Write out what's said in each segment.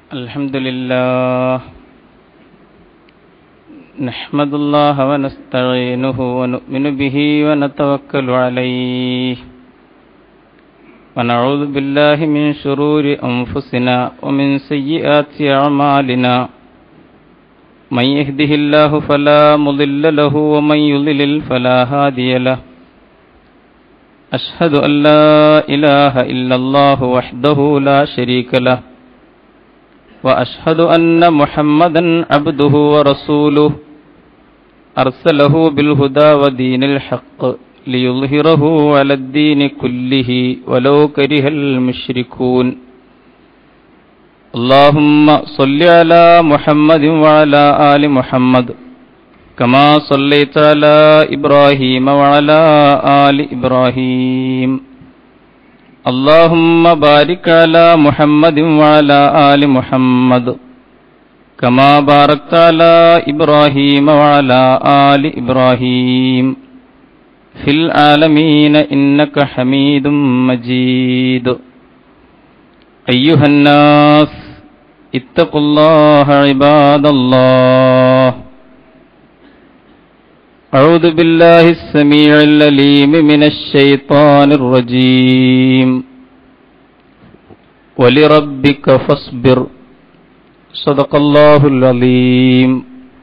الحمد لله نحمد الله ونستعينه ونؤمن به ونتوكل عليه ونعوذ بالله من شرور أنفسنا ومن سيئات أعمالنا من يهده الله فلا مضل له ومن يضلل فلا هادي له أشهد أن لا إله إلا الله وحده لا شريك له وأشهد أن محمدا عبده ورسوله أرسله بالهدى ودين الحق ليظهره على الدين كله ولو كره المشركون اللهم صل على محمد وعلى آل محمد كما صليت على إبراهيم وعلى آل إبراهيم اللهم بارك على محمد وعلى آل محمد كما باركت على إبراهيم وعلى آل إبراهيم في العالمين إنك حميد مجيد أيها الناس اتقوا الله عباد الله أعوذ بالله السميع العليم من الشيطان الرجيم ولربك فاصبر صدق الله العظيم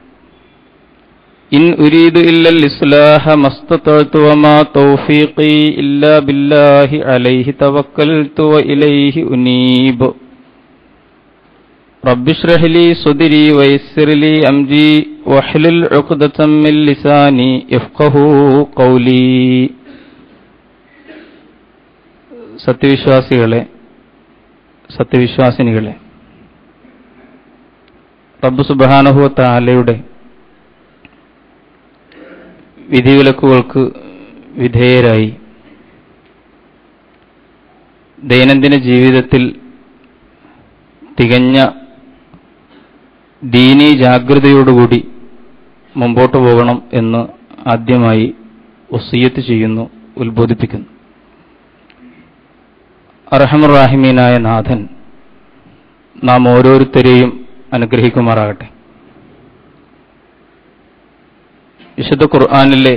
إن أريد إلا الإصلاح ما استطعت وما توفيقي إلا بالله عليه توكلت وإليه أنيب رب اشرح لي صدري ويسر لي أمري واحلل عقدة من لساني يفقه قولي സത്യവിശ്വാസികളെ സത്യവിശ്വാസിനികളെ റബ്ബ് സുബാനഹുവ താലയുടെ വിധിവിലക്കുകൾക്ക് വിധേയരായി ദൈനംദിന ജീവിതത്തിൽ തികഞ്ഞ ദീനീ ജാഗ്രതയോടുകൂടി മുമ്പോട്ട് പോകണം എന്ന് ആദ്യമായി ഒസിയത്ത് ചെയ്യുന്നു ഉത്ബോധിപ്പിക്കുന്നു അർഹമുറാഹിമീനായ നാഥൻ നാം ഓരോരുത്തരെയും അനുഗ്രഹിക്കുമാറാകട്ടെ വിശുദ്ധ ഖുർആാനിലെ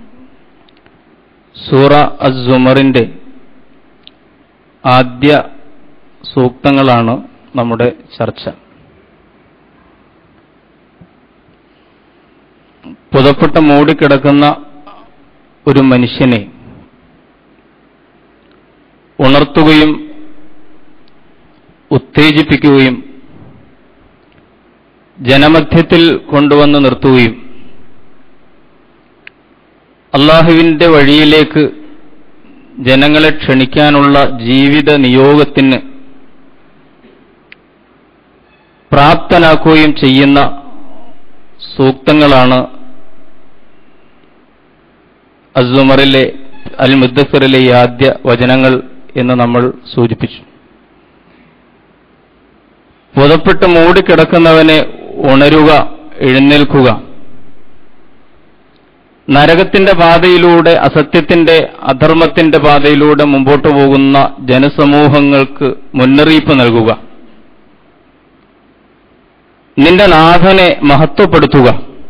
സൂറ അസുമറിന്റെ ആദ്യ സൂക്തങ്ങളാണ് നമ്മുടെ ചർച്ച പുതപ്പെട്ട് മൂടിക്കിടക്കുന്ന ഒരു മനുഷ്യനെ ഉണർത്തുകയും ഉത്തേജിപ്പിക്കുകയും ജനമധ്യത്തിൽ കൊണ്ടുവന്ന് നിർത്തുകയും അള്ളാഹുവിന്റെ വഴിയിലേക്ക് ജനങ്ങളെ ക്ഷണിക്കാനുള്ള ജീവിത നിയോഗത്തിന് പ്രാപ്തനാക്കുകയും ചെയ്യുന്ന സൂക്തങ്ങളാണ് അസുമറിലെ അൽ മുദ്ദഫറിലെ ഈ ആദ്യ വചനങ്ങൾ എന്ന് നമ്മൾ സൂചിപ്പിച്ചു പുതപ്പെട്ട് മൂടിക്കിടക്കുന്നവനെ ഉണരുക എഴുന്നേൽക്കുക നരകത്തിന്റെ പാതയിലൂടെ അസത്യത്തിന്റെ അധർമ്മത്തിന്റെ പാതയിലൂടെ മുമ്പോട്ടു പോകുന്ന ജനസമൂഹങ്ങൾക്ക് മുന്നറിയിപ്പ് നൽകുക നിന്റെ നാഥനെ മഹത്വപ്പെടുത്തുക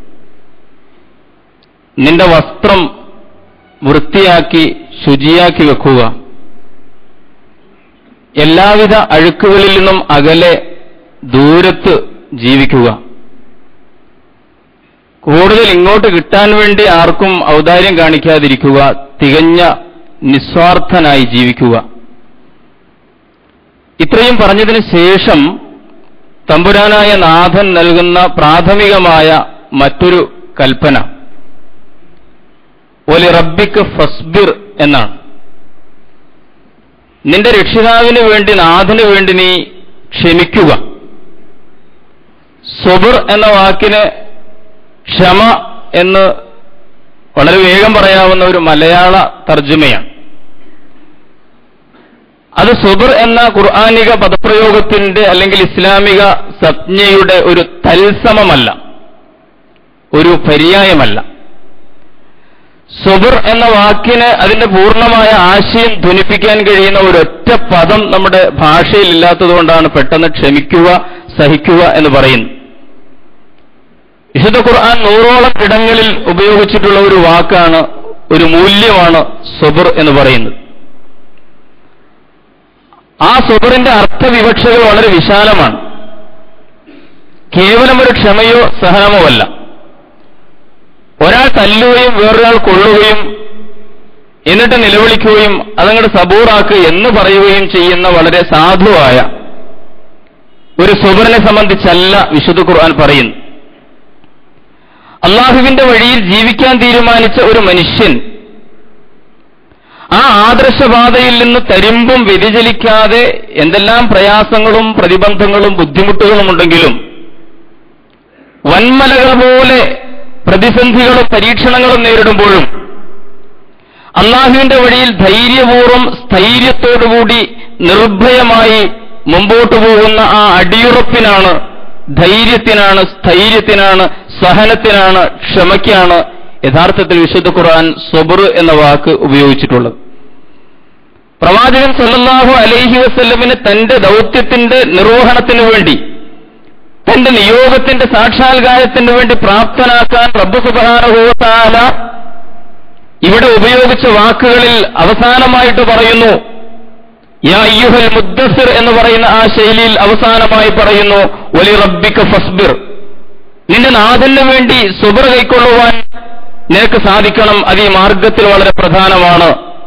നിന്റെ വസ്ത്രം വൃത്തിയാക്കി ശുചിയാക്കി വെക്കുക എല്ലാവിധ അഴുക്കുകളിൽ നിന്നും അകലെ ദൂരത്ത് ജീവിക്കുക കൂടുതൽ ഇങ്ങോട്ട് കിട്ടാൻ വേണ്ടി ആർക്കും ഔദാര്യം കാണിക്കാതിരിക്കുക തികഞ്ഞ നിസ്വാർത്ഥനായി ജീവിക്കുക ഇത്രയും പറഞ്ഞതിന് ശേഷം തമ്പുരാനായ നാഥൻ നൽകുന്ന പ്രാഥമികമായ മറ്റൊരു കൽപ്പന ഒലി റബ്ബിക്ക് ഫസ്ബിർ എന്നാണ് നിന്റെ രക്ഷിതാവിന് വേണ്ടി നാഥന് വേണ്ടി നീ ക്ഷമിക്കുക സ്വബിർ എന്ന വാക്കിന് ക്ഷമ എന്ന് വളരെ വേഗം പറയാവുന്ന ഒരു മലയാള തർജ്ജമയാണ് അത് സുബർ എന്ന ഖുർആാനിക പദപ്രയോഗത്തിന്റെ അല്ലെങ്കിൽ ഇസ്ലാമിക സംജ്ഞയുടെ ഒരു തത്സമമല്ല ഒരു പര്യായമല്ല സുബർ എന്ന വാക്കിന് അതിന്റെ പൂർണ്ണമായ ആശയം ധ്വനിപ്പിക്കാൻ കഴിയുന്ന ഒരൊറ്റ പദം നമ്മുടെ ഭാഷയിൽ ഇല്ലാത്തതുകൊണ്ടാണ് പെട്ടെന്ന് ക്ഷമിക്കുക സഹിക്കുക എന്ന് പറയുന്നത് വിശുദ്ധ ഖുർആൻ നൂറോളം ഇടങ്ങളിൽ ഉപയോഗിച്ചിട്ടുള്ള ഒരു വാക്കാണ് ഒരു മൂല്യമാണ് സുബർ എന്ന് പറയുന്നത് ആ സുബറിന്റെ അർത്ഥവിവക്ഷകൾ വളരെ വിശാലമാണ് കേവലം ഒരു ക്ഷമയോ സഹനമോ അല്ല ഒരാൾ തല്ലുകയും വേറൊരാൾ കൊള്ളുകയും എന്നിട്ട് നിലവിളിക്കുകയും അതങ്ങോട്ട് സബൂറാക്ക് എന്ന് പറയുകയും ചെയ്യുന്ന വളരെ സാധുവായ ഒരു സുബറിനെ സംബന്ധിച്ചല്ല വിശുദ്ധ ഖുർആൻ പറയുന്നു അള്ളാഹുവിന്റെ വഴിയിൽ ജീവിക്കാൻ തീരുമാനിച്ച ഒരു മനുഷ്യൻ ആ ആദർശപാതയിൽ നിന്ന് തരിമ്പും വ്യതിചലിക്കാതെ എന്തെല്ലാം പ്രയാസങ്ങളും പ്രതിബന്ധങ്ങളും ബുദ്ധിമുട്ടുകളും ഉണ്ടെങ്കിലും വൻമലകൾ പോലെ പ്രതിസന്ധികളും പരീക്ഷണങ്ങളും നേരിടുമ്പോഴും അള്ളാഹുവിന്റെ വഴിയിൽ ധൈര്യപൂർവ്വം സ്ഥൈര്യത്തോടുകൂടി നിർഭയമായി മുമ്പോട്ടു പോകുന്ന ആ അടിയുറപ്പിനാണ് ധൈര്യത്തിനാണ് സ്ഥൈര്യത്തിനാണ് സഹനത്തിനാണ് ക്ഷമയ്ക്കാണ് യഥാർത്ഥത്തിൽ വിശുദ്ധ ഖുർആൻ സബർ എന്ന വാക്ക് ഉപയോഗിച്ചിട്ടുള്ളത് പ്രവാചകൻ സല്ലല്ലാഹു അലൈഹി വസല്ലമിന് തന്റെ ദൗത്യത്തിന്റെ നിർവഹണത്തിനു വേണ്ടി തന്റെ നിയോഗത്തിന്റെ സാക്ഷാത്കാരത്തിന് വേണ്ടി പ്രാപ്തനാക്കാൻ റബ്ബ് സുബാനുഭവത്താല ഇവിടെ ഉപയോഗിച്ച വാക്കുകളിൽ അവസാനമായിട്ട് പറയുന്നു യാ അയ്യുഹൽ മുദ്ദസിർ എന്ന് പറയുന്ന ആ ശൈലിയിൽ അവസാനമായി പറയുന്നു ഒലി റബ്ബിക്ക് ഫസ്ബിർ നിന്റെ നാഥന് വേണ്ടി സുബർ കൈക്കൊള്ളുവാൻ നിനക്ക് സാധിക്കണം അത് ഈ മാർഗത്തിൽ വളരെ പ്രധാനമാണ്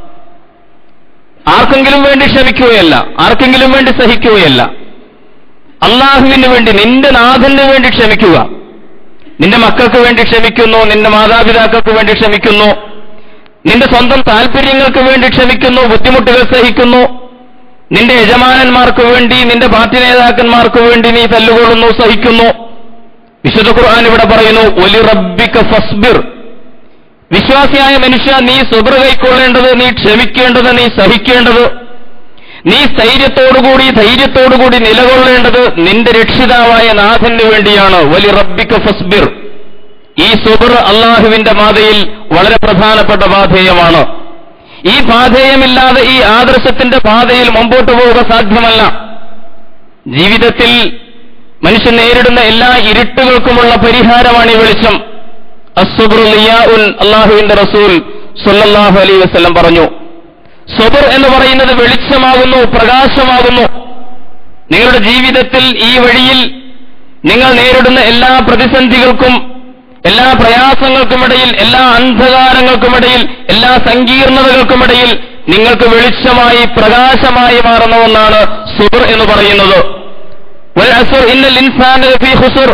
ആർക്കെങ്കിലും വേണ്ടി ക്ഷമിക്കുകയല്ല ആർക്കെങ്കിലും വേണ്ടി സഹിക്കുകയല്ല അള്ളാഹുവിന് വേണ്ടി നിന്റെ നാഥന് വേണ്ടി ക്ഷമിക്കുക നിന്റെ മക്കൾക്ക് വേണ്ടി ക്ഷമിക്കുന്നു നിന്റെ മാതാപിതാക്കൾക്ക് വേണ്ടി ക്ഷമിക്കുന്നു നിന്റെ സ്വന്തം താല്പര്യങ്ങൾക്ക് വേണ്ടി ക്ഷമിക്കുന്നു ബുദ്ധിമുട്ടുകൾ സഹിക്കുന്നു നിന്റെ യജമാനന്മാർക്ക് വേണ്ടി നിന്റെ പാർട്ടി നേതാക്കന്മാർക്ക് വേണ്ടി നീ തല്ലുകൊള്ളുന്നു സഹിക്കുന്നു വിശുദ്ധ ഖുർആൻ ഇവിടെ പറയുന്നു ഒലി റബ്ബിക ഫസ്ബിർ വിശ്വാസിയായ മനുഷ്യ നീ സുബ്ര കൈക്കൊള്ളേണ്ടത് നീ ക്ഷമിക്കേണ്ടത് നീ സഹിക്കേണ്ടത് നീ സ്ഥൈര്യത്തോടുകൂടി ധൈര്യത്തോടുകൂടി നിലകൊള്ളേണ്ടത് നിന്റെ രക്ഷിതാവായ നാഥന് വേണ്ടിയാണ് വലി റബ്ബിക ഫസ്ബിർ ഈ സുബർ അള്ളാഹുവിന്റെ പാതയിൽ വളരെ പ്രധാനപ്പെട്ട പാധേയമാണ് ഈ പാധേയമില്ലാതെ ഈ ആദർശത്തിന്റെ പാതയിൽ മുമ്പോട്ട് പോവുക സാധ്യമല്ല ജീവിതത്തിൽ മനുഷ്യൻ നേരിടുന്ന എല്ലാ ഇരുട്ടുകൾക്കുമുള്ള പരിഹാരമാണ് ഈ വെളിച്ചം അസുബുൽ അള്ളാഹുവിന്റെ റസൂൽ സല്ലല്ലാഹു അലൈഹി വസല്ലം പറഞ്ഞു സുബർ എന്ന് പറയുന്നത് വെളിച്ചമാകുന്നു പ്രകാശമാകുന്നു നിങ്ങളുടെ ജീവിതത്തിൽ ഈ വഴിയിൽ നിങ്ങൾ നേരിടുന്ന എല്ലാ പ്രതിസന്ധികൾക്കും എല്ലാ പ്രയാസങ്ങൾക്കുമിടയിൽ എല്ലാ അന്ധകാരങ്ങൾക്കുമിടയിൽ എല്ലാ സങ്കീർണതകൾക്കുമിടയിൽ നിങ്ങൾക്ക് വെളിച്ചമായി പ്രകാശമായി മാറുന്ന ഒന്നാണ് സുബർ എന്ന് പറയുന്നത് والعصر إن الإنسان لفي خسر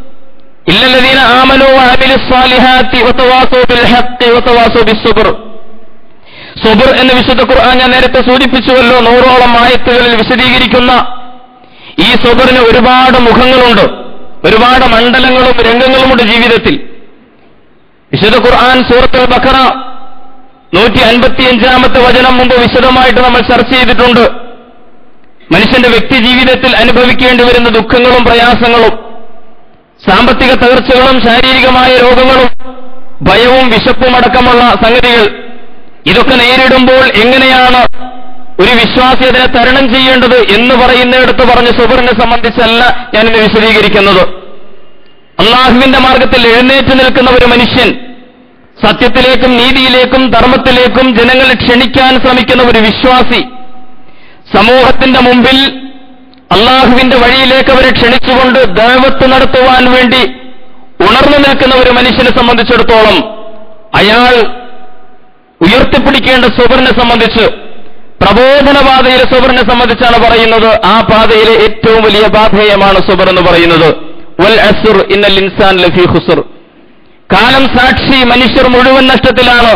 إلا الذين آمنوا وعملوا الصالحات وتواصوا بالحق وتواصوا بالصبر സുബർ എന്ന് വിശുദ്ധ ഖുർആൻ ഞാൻ നേരത്തെ സൂചിപ്പിച്ചുവല്ലോ നൂറോളം ആയത്തുകളിൽ വിശദീകരിക്കുന്ന ഈ സുബറിന് ഒരുപാട് മുഖങ്ങളുണ്ട് ഒരുപാട് മണ്ഡലങ്ങളും രംഗങ്ങളുമുണ്ട് ജീവിതത്തിൽ വിശുദ്ധ ഖുർആൻ സൂറത്തുൽ ബഖറ നൂറ്റി അൻപത്തിയഞ്ചാമത്തെ വചനം മുമ്പ് വിശദമായിട്ട് നമ്മൾ ചർച്ച ചെയ്തിട്ടുണ്ട് മനുഷ്യന്റെ വ്യക്തി ജീവിതത്തിൽ അനുഭവിക്കേണ്ടി വരുന്ന ദുഃഖങ്ങളും പ്രയാസങ്ങളും സാമ്പത്തിക തകർച്ചകളും ശാരീരികമായ രോഗങ്ങളും ഭയവും വിശപ്പും അടക്കമുള്ള സംഗതികൾ ഇതൊക്കെ നേരിടുമ്പോൾ എങ്ങനെയാണ് ഒരു വിശ്വാസി അതിനെ തരണം ചെയ്യേണ്ടത് എന്ന് പറയുന്നിടത്ത് പറഞ്ഞ സുബറിനെ സംബന്ധിച്ചല്ല ഞാനിന്ന് വിശദീകരിക്കുന്നത് അള്ളാഹുവിന്റെ മാർഗത്തിൽ എഴുന്നേറ്റ് നിൽക്കുന്ന ഒരു മനുഷ്യൻ സത്യത്തിലേക്കും നീതിയിലേക്കും ധർമ്മത്തിലേക്കും ജനങ്ങളെ ക്ഷണിക്കാൻ ശ്രമിക്കുന്ന ഒരു വിശ്വാസി സമൂഹത്തിന്റെ മുമ്പിൽ അള്ളാഹുവിന്റെ വഴിയിലേക്ക് അവരെ ക്ഷണിച്ചുകൊണ്ട് ദൈവത്ത് നടത്തുവാൻ വേണ്ടി ഉണർന്നു നിൽക്കുന്ന ഒരു മനുഷ്യനെ സംബന്ധിച്ചിടത്തോളം അയാൾ ഉയർത്തിപ്പിടിക്കേണ്ട സുബറിനെ സംബന്ധിച്ച് പ്രബോധനപാതയിലെ സുബറിനെ സംബന്ധിച്ചാണ് പറയുന്നത് ആ പാതയിലെ ഏറ്റവും വലിയ പാധേയമാണ് സുബർ എന്ന് പറയുന്നത് വൽ അസുർ ഇന്നൽ ഇൻസാൻ ലഫി ഖുസുർ കാലം സാക്ഷി മനുഷ്യർ മുഴുവൻ നഷ്ടത്തിലാണ്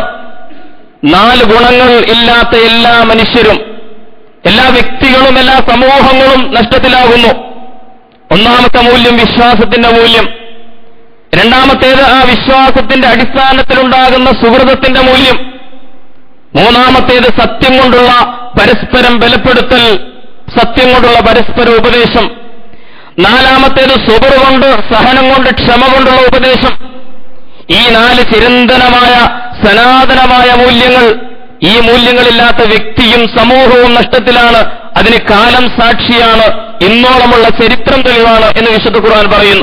നാല് ഗുണങ്ങൾ ഇല്ലാത്ത എല്ലാ മനുഷ്യരും എല്ലാ വ്യക്തികളും എല്ലാ സമൂഹങ്ങളും നഷ്ടത്തിലാകുന്നു ഒന്നാമത്തെ മൂല്യം വിശ്വാസത്തിന്റെ മൂല്യം രണ്ടാമത്തേത് ആ വിശ്വാസത്തിന്റെ അടിസ്ഥാനത്തിലുണ്ടാകുന്ന സുഹൃതത്തിന്റെ മൂല്യം മൂന്നാമത്തേത് സത്യം കൊണ്ടുള്ള പരസ്പരം ബലപ്പെടുത്തൽ സത്യം കൊണ്ടുള്ള പരസ്പര ഉപദേശം നാലാമത്തേത് സുബർ കൊണ്ട് സഹനം കൊണ്ട് ക്ഷമ കൊണ്ടുള്ള ഉപദേശം ഈ നാല് ചിരന്തനമായ സനാതനമായ മൂല്യങ്ങൾ ഈ മൂല്യങ്ങളില്ലാത്ത വ്യക്തിയും സമൂഹവും നഷ്ടത്തിലാണ് അതിന് കാലം സാക്ഷിയാണ് ഇന്നോളമുള്ള ചരിത്രം തെളിവാണ് എന്ന് വിശുദ്ധ ഖുർആൻ പറയുന്നു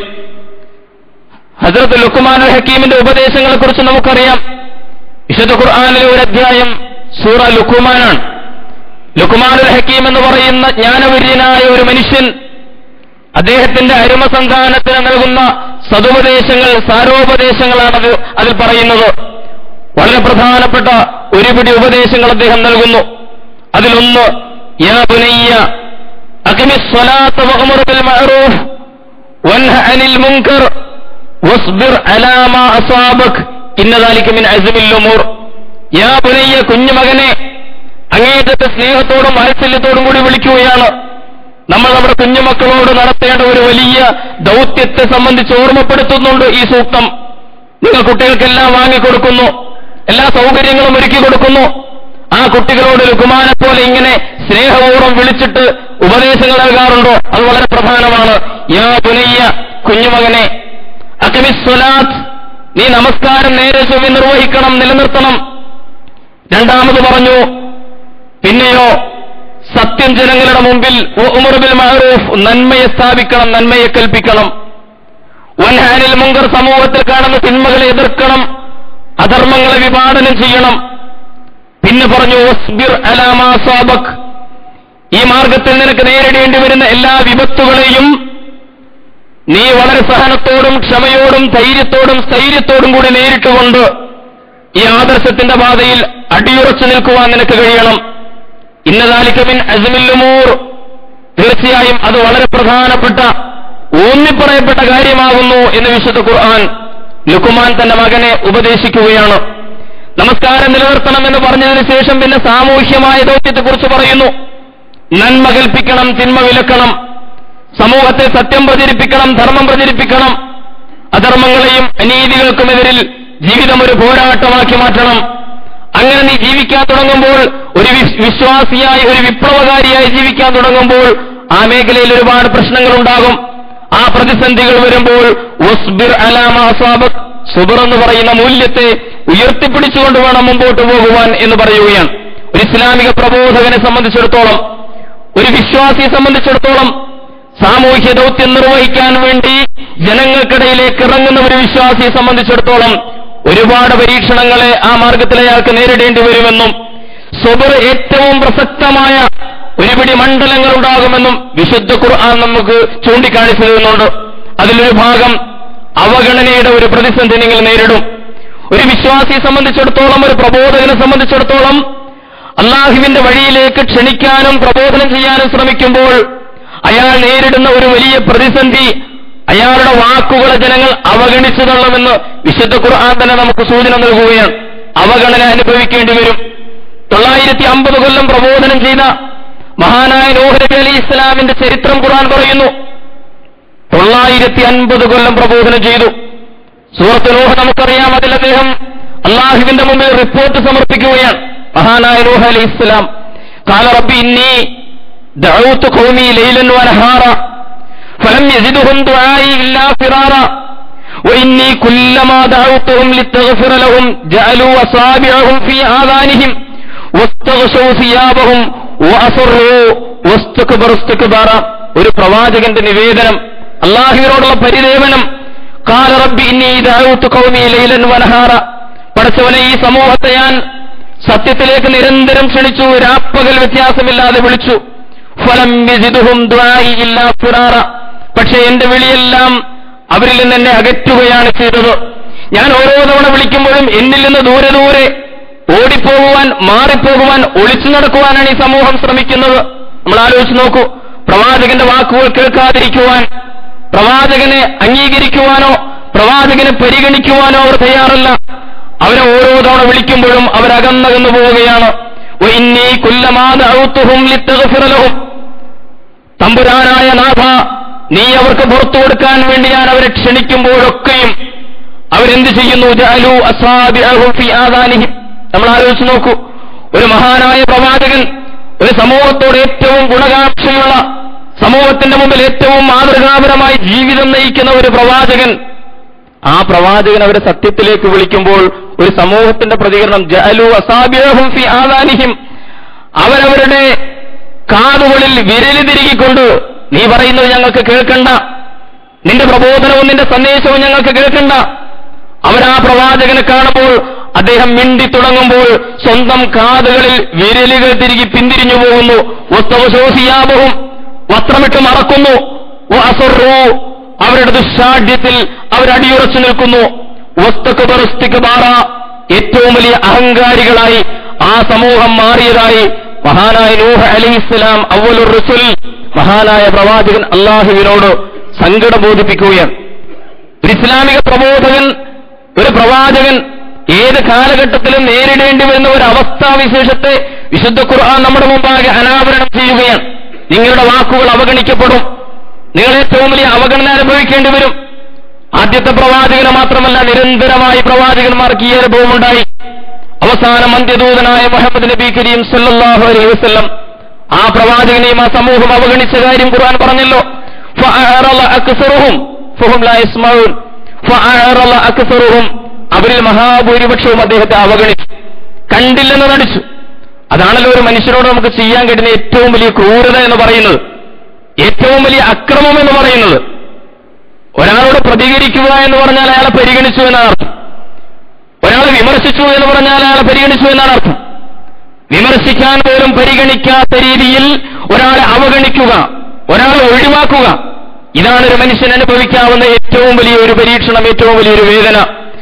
ഹസരത്ത് ലുക്കുമാനുൽ ഹക്കീമിന്റെ ഉപദേശങ്ങളെ കുറിച്ച് നമുക്കറിയാം വിശുദ്ധ ഖുർആാനിലെ ഒരു അധ്യായം സൂറ ലുക്കുമാനാണ് ലുക്കുമാനുൽ ഹക്കീം എന്ന് പറയുന്ന ജ്ഞാനവര്യനായ ഒരു മനുഷ്യൻ അദ്ദേഹത്തിന്റെ അരുമ സന്താനത്തിന് നൽകുന്ന സതുപദേശങ്ങൾ സാരോപദേശങ്ങളാണ് അത് അതിൽ പറയുന്നത് വളരെ പ്രധാനപ്പെട്ട ഒരുപിടി ഉപദേശങ്ങൾ അദ്ദേഹം നൽകുന്നു അതിലൊന്ന് യാ ബുനയ്യ അഖിമിസ് സ്വലാത്ത വഅ്മുർ ബിൽ മഅറൂഫ് വൻഹ അനിൽ മുൻകർ വസ്ബിർ അലാ മാ അസാബക് ഇന്ന ദാലിക മിൻ അസ്മിൽ ഉമൂർ യാ ബുനയ്യ കുഞ്ഞുമകനെ അങ്ങേറ്റത്തെ സ്നേഹത്തോടും വാത്സല്യത്തോടും കൂടി വിളിക്കുകയാണ് നമ്മൾ നമ്മുടെ കുഞ്ഞുമക്കളോട് നടത്തേണ്ട ഒരു വലിയ ദൗത്യത്തെ സംബന്ധിച്ച് ഓർമ്മപ്പെടുത്തുന്നുണ്ട് ഈ സൂക്തം നിങ്ങൾ കുട്ടികൾക്കെല്ലാം വാങ്ങിക്കൊടുക്കുന്നു എല്ലാ സൗകര്യങ്ങളും ഒരുക്കി കൊടുക്കുന്നു ആ കുട്ടികളോട് ലുക്കുമാനെ പോലെ ഇങ്ങനെ സ്നേഹപൂർവ്വം വിളിച്ചിട്ട് ഉപദേശങ്ങൾ നൽകാറുണ്ടോ അത് വളരെ പ്രധാനമാണ് യാ പുനയ്യ കുഞ്ഞുമകനെ അഖിമിസ്വലാത്ത് നീ നമസ്കാരം നേരെ ചൊവ്വി നിർവഹിക്കണം നിലനിർത്തണം രണ്ടാമത് പറഞ്ഞു പിന്നെയോ സത്യം ജനങ്ങളുടെ മുമ്പിൽ ഉമറുബിൽ മഹറൂഫ് നന്മയെ സ്ഥാപിക്കണം നന്മയെ കൽപ്പിക്കണം വൻഹാനിൽ മുങ്കർ സമൂഹത്തിൽ കാണുന്ന തിന്മകളെ എതിർക്കണം അധർമ്മങ്ങളെ വിഭാടനം ചെയ്യണം പിന്നെ പറഞ്ഞു ഒസ്ബിർ അലാമാ സാബക് ഈ മാർഗത്തിൽ നിനക്ക് നേരിടേണ്ടി വരുന്ന എല്ലാ വിപത്തുകളെയും നീ വളരെ സഹനത്തോടും ക്ഷമയോടും ധൈര്യത്തോടും സ്ഥൈര്യത്തോടും കൂടി നേരിട്ടുകൊണ്ട് ഈ ആദർശത്തിന്റെ പാതയിൽ അടിയുറച്ചു നിൽക്കുവാൻ നിനക്ക് കഴിയണം ഇന്നതാലിക്കമിൻ അസ്മില്ലുമൂർ തീർച്ചയായും അത് വളരെ പ്രധാനപ്പെട്ട ഊന്നിപ്പറയപ്പെട്ട കാര്യമാകുന്നു എന്ന് വിശുദ്ധ ഖുർആൻ ലുക്കുമാൻ തന്റെ മകനെ ഉപദേശിക്കുകയാണ് നമസ്കാരം നിലനിർത്തണമെന്ന് പറഞ്ഞതിന് ശേഷം പിന്നെ സാമൂഹ്യമായ ദൗത്യത്തെക്കുറിച്ച് പറയുന്നു നന്മ കൽപ്പിക്കണം തിന്മ വിലക്കണം സമൂഹത്തെ സത്യം പ്രചരിപ്പിക്കണം ധർമ്മം പ്രചരിപ്പിക്കണം അധർമ്മങ്ങളെയും അനീതികൾക്കുമെതിരിൽ ജീവിതം ഒരു പോരാട്ടമാക്കി മാറ്റണം അങ്ങനെ നീ ജീവിക്കാൻ തുടങ്ങുമ്പോൾ ഒരു വിശ്- വിശ്വാസിയായി ഒരു വിപ്ലവകാരിയായി ജീവിക്കാൻ തുടങ്ങുമ്പോൾ ആ മേഖലയിൽ ഒരുപാട് പ്രശ്നങ്ങൾ ഉണ്ടാകും ആ പ്രതിസന്ധികൾ വരുമ്പോൾ വസ്ബിർ അലാമ അസാബക് സുബർ എന്ന് പറയുന്ന മൂല്യത്തെ ഉയർത്തിപ്പിടിച്ചുകൊണ്ട് വേണം മുമ്പോട്ട് പോകുവാൻ എന്ന് പറയുകയാണ് ഒരു ഇസ്ലാമിക പ്രബോധകനെ സംബന്ധിച്ചിടത്തോളം ഒരു വിശ്വാസിയെ സംബന്ധിച്ചിടത്തോളം സാമൂഹ്യ ദൗത്യം നിർവഹിക്കാൻ വേണ്ടി ജനങ്ങൾക്കിടയിലേക്ക് ഇറങ്ങുന്ന ഒരു വിശ്വാസിയെ സംബന്ധിച്ചിടത്തോളം ഒരുപാട് പരീക്ഷണങ്ങളെ ആ മാർഗത്തിൽ അയാൾക്ക് നേരിടേണ്ടി വരുമെന്നും സ്വബർ ഏറ്റവും പ്രസക്തമായ ഒരുപിടി മണ്ഡലങ്ങൾ ഉണ്ടാകുമെന്നും വിശുദ്ധ ഖുർആൻ നമുക്ക് ചൂണ്ടിക്കാണിച്ചു തരുന്നുണ്ട് അതിലൊരു ഭാഗം അവഗണനയുടെ ഒരു പ്രതിസന്ധി നിങ്ങൾ നേരിടും ഒരു വിശ്വാസിയെ സംബന്ധിച്ചിടത്തോളം ഒരു പ്രബോധകനെ സംബന്ധിച്ചിടത്തോളം അള്ളാഹുവിന്റെ വഴിയിലേക്ക് ക്ഷണിക്കാനും പ്രബോധനം ചെയ്യാനും ശ്രമിക്കുമ്പോൾ അയാൾ നേരിടുന്ന ഒരു വലിയ പ്രതിസന്ധി അയാളുടെ വാക്കുകളെ ജനങ്ങൾ അവഗണിച്ചു തള്ളുമെന്ന് വിശുദ്ധ ഖുർആൻ തന്നെ നമുക്ക് സൂചന നൽകുകയാണ് അവഗണന അനുഭവിക്കേണ്ടി വരും തൊള്ളായിരത്തി അമ്പത് കൊല്ലം പ്രബോധനം ചെയ്ത മഹാനായ നൂഹ് നബി അലി ഇസ്ലാമിന്റെ ചരിത്രം ഖുർആൻ പറയുന്നു തൊള്ളായിരത്തി അൻപത് കൊല്ലം പ്രബോധനം ചെയ്തു സൂറത്ത് നൂഹ് നമുക്കറിയാം അതിൽ അദ്ദേഹം അള്ളാഹുവിന്റെ മുമ്പിൽ റിപ്പോർട്ട് സമർപ്പിക്കുകയാണ് മഹാനായ നൂഹ് അലി ഇസ്ലാം قال رب إني دعوت قومي ليلا ونهارا فلم يزدهم دعائي إلا فرارا وإني كلما دعوتهم لتغفر لهم جعلوا أصابعهم في آذانهم واستغشوا ثيابهم وأصروا واستكبروا استكبارا ഒരു പ്രവാചകന്റെ നിവേദനം അള്ളാഹുവിനോടുള്ള പരിദേവനം കാല റബ്ബി ഇന്നി ദഅഉതു ഖൗമി ലൈലൻ വനഹാറ പടച്ചവനെ ഈ സമൂഹത്തെ ഞാൻ സത്യത്തിലേക്ക് നിരന്തരം ക്ഷണിച്ചു രാപ്പകൽ വ്യത്യാസമില്ലാതെ വിളിച്ചു ഫലം യജിദുഹും ദുആഇ ഇല്ലാ ഫിറാറ പക്ഷേ എന്റെ വിളിയെല്ലാം അവരിൽ നിന്ന് എന്നെ അകറ്റുകയാണ് ചെയ്തത് ഞാൻ ഓരോ തവണ വിളിക്കുമ്പോഴും എന്നിൽ നിന്ന് ദൂരെ ദൂരെ ഓടിപ്പോകുവാൻ മാറിപ്പോകുവാൻ ഒളിച്ചു നടക്കുവാനാണ് ഈ സമൂഹം ശ്രമിക്കുന്നത് നമ്മൾ ആലോചിച്ച് നോക്കൂ പ്രവാചകന്റെ വാക്കുകൾ കേൾക്കാതിരിക്കുവാൻ പ്രവാചകനെ അംഗീകരിക്കുവാനോ പ്രവാചകനെ പരിഗണിക്കുവാനോ അവർ തയ്യാറല്ല അവരെ ഓരോ തവണ വിളിക്കുമ്പോഴും അവരകന്നകന്നു പോവുകയാണ് وإني كلما دعوتهم لتغفر لهم തമ്പുരാനായ നാഥ നീ അവർക്ക് പുറത്തു കൊടുക്കാൻ വേണ്ടി ഞാൻ അവരെ ക്ഷണിക്കുമ്പോഴൊക്കെയും അവരെന്ത് ചെയ്യുന്നു ജഅലു അസാബിഅഹും ഫീ ആദാനിഹിം നമ്മൾ ആലോചിച്ച് നോക്കൂ ഒരു മഹാനായ പ്രവാചകൻ ഒരു സമൂഹത്തോട് ഏറ്റവും ഗുണകാംക്ഷയുള്ള സമൂഹത്തിന്റെ മുമ്പിൽ ഏറ്റവും മാതൃകാപരമായി ജീവിതം നയിക്കുന്ന ഒരു പ്രവാചകൻ ആ പ്രവാചകൻ അവരെ സത്യത്തിലേക്ക് വിളിക്കുമ്പോൾ ഒരു സമൂഹത്തിന്റെ പ്രതികരണം ജഅലു അസാബിയഹും ഫി ആദാനിഹിം അവരവരുടെ കാതുകളിൽ വിരല് തിരികിക്കൊണ്ട് നീ പറയുന്നത് ഞങ്ങൾക്ക് കേൾക്കണ്ട നിന്റെ പ്രബോധനവും നിന്റെ സന്ദേശവും ഞങ്ങൾക്ക് കേൾക്കണ്ട അവരാ പ്രവാചകനെ കാണുമ്പോൾ അദ്ദേഹം മിണ്ടി തുടങ്ങുമ്പോൾ സ്വന്തം കാതുകളിൽ വിരലുകൾ തിരികെ പിന്തിരിഞ്ഞു പോകുന്നു വസ്തവശോഷിയാപവും വസ്ത്രമിട്ട് മറക്കുന്നു അസുറു അവരുടെ ദുശാഠ്യത്തിൽ അവരടിയുറച്ചു നിൽക്കുന്നു വസ്തുക്കുബറുസ്തിക്കുബാറ ഏറ്റവും വലിയ അഹങ്കാരികളായി ആ സമൂഹം മാറിയതായി മഹാനായ നൂഹ അലിഹിസ്ലാം അവലുർ റുസുൽ മഹാനായ പ്രവാചകൻ അള്ളാഹുവിനോട് സങ്കടം ബോധിപ്പിക്കുകയാണ് ഒരു ഇസ്ലാമിക പ്രബോധകൻ ഒരു പ്രവാചകൻ ഏത് കാലഘട്ടത്തിലും നേരിടേണ്ടി വരുന്ന ഒരു അവസ്ഥാവിശേഷത്തെ വിശുദ്ധ ഖുർആൻ നമ്മുടെ മുമ്പാകെ അനാവരണം ചെയ്യുകയാണ് നിങ്ങളുടെ വാക്കുകൾ അവഗണിക്കപ്പെടും നിങ്ങൾ ഏറ്റവും വലിയ അവഗണന അനുഭവിക്കേണ്ടി വരും ആദ്യത്തെ പ്രവാചകന് മാത്രമല്ല നിരന്തരമായി പ്രവാചകന്മാർക്ക് ഈ അനുഭവം ഉണ്ടായി അവസാനം അന്ത്യദൂതനായ മുഹമ്മദ് നബി കരീം സല്ലല്ലാഹു അലൈഹി വസല്ലം ആ പ്രവാചകനെയും ആ സമൂഹം അവഗണിച്ച കാര്യം ഖുർആൻ പറഞ്ഞല്ലോ ഫഅറള അക്സറുഹും ഫഹും ലാ യസ്മഊൻ ഫഅറള അക്സറുഹും അവരിൽ മഹാഭൂരിപക്ഷവും അദ്ദേഹത്തെ അവഗണിച്ചു കണ്ടില്ലെന്ന് നടിച്ചു അതാണല്ലോ ഒരു മനുഷ്യനോട് നമുക്ക് ചെയ്യാൻ കഴിയുന്ന ഏറ്റവും വലിയ ക്രൂരത എന്ന് പറയുന്നത് ഏറ്റവും വലിയ അക്രമം എന്ന് പറയുന്നത് ഒരാളോട് പ്രതികരിക്കുക എന്ന് പറഞ്ഞാൽ അയാളെ പരിഗണിച്ചു എന്നാണ് അർത്ഥം ഒരാൾ വിമർശിച്ചു എന്ന് പറഞ്ഞാൽ അയാളെ പരിഗണിച്ചു എന്നാണ് അർത്ഥം വിമർശിക്കാൻ പോലും പരിഗണിക്കാത്ത രീതിയിൽ ഒരാളെ അവഗണിക്കുക ഒരാളെ ഒഴിവാക്കുക ഇതാണ് ഒരു മനുഷ്യൻ അനുഭവിക്കാവുന്ന ഏറ്റവും വലിയ ഒരു പരീക്ഷണം ഏറ്റവും വലിയൊരു വേദന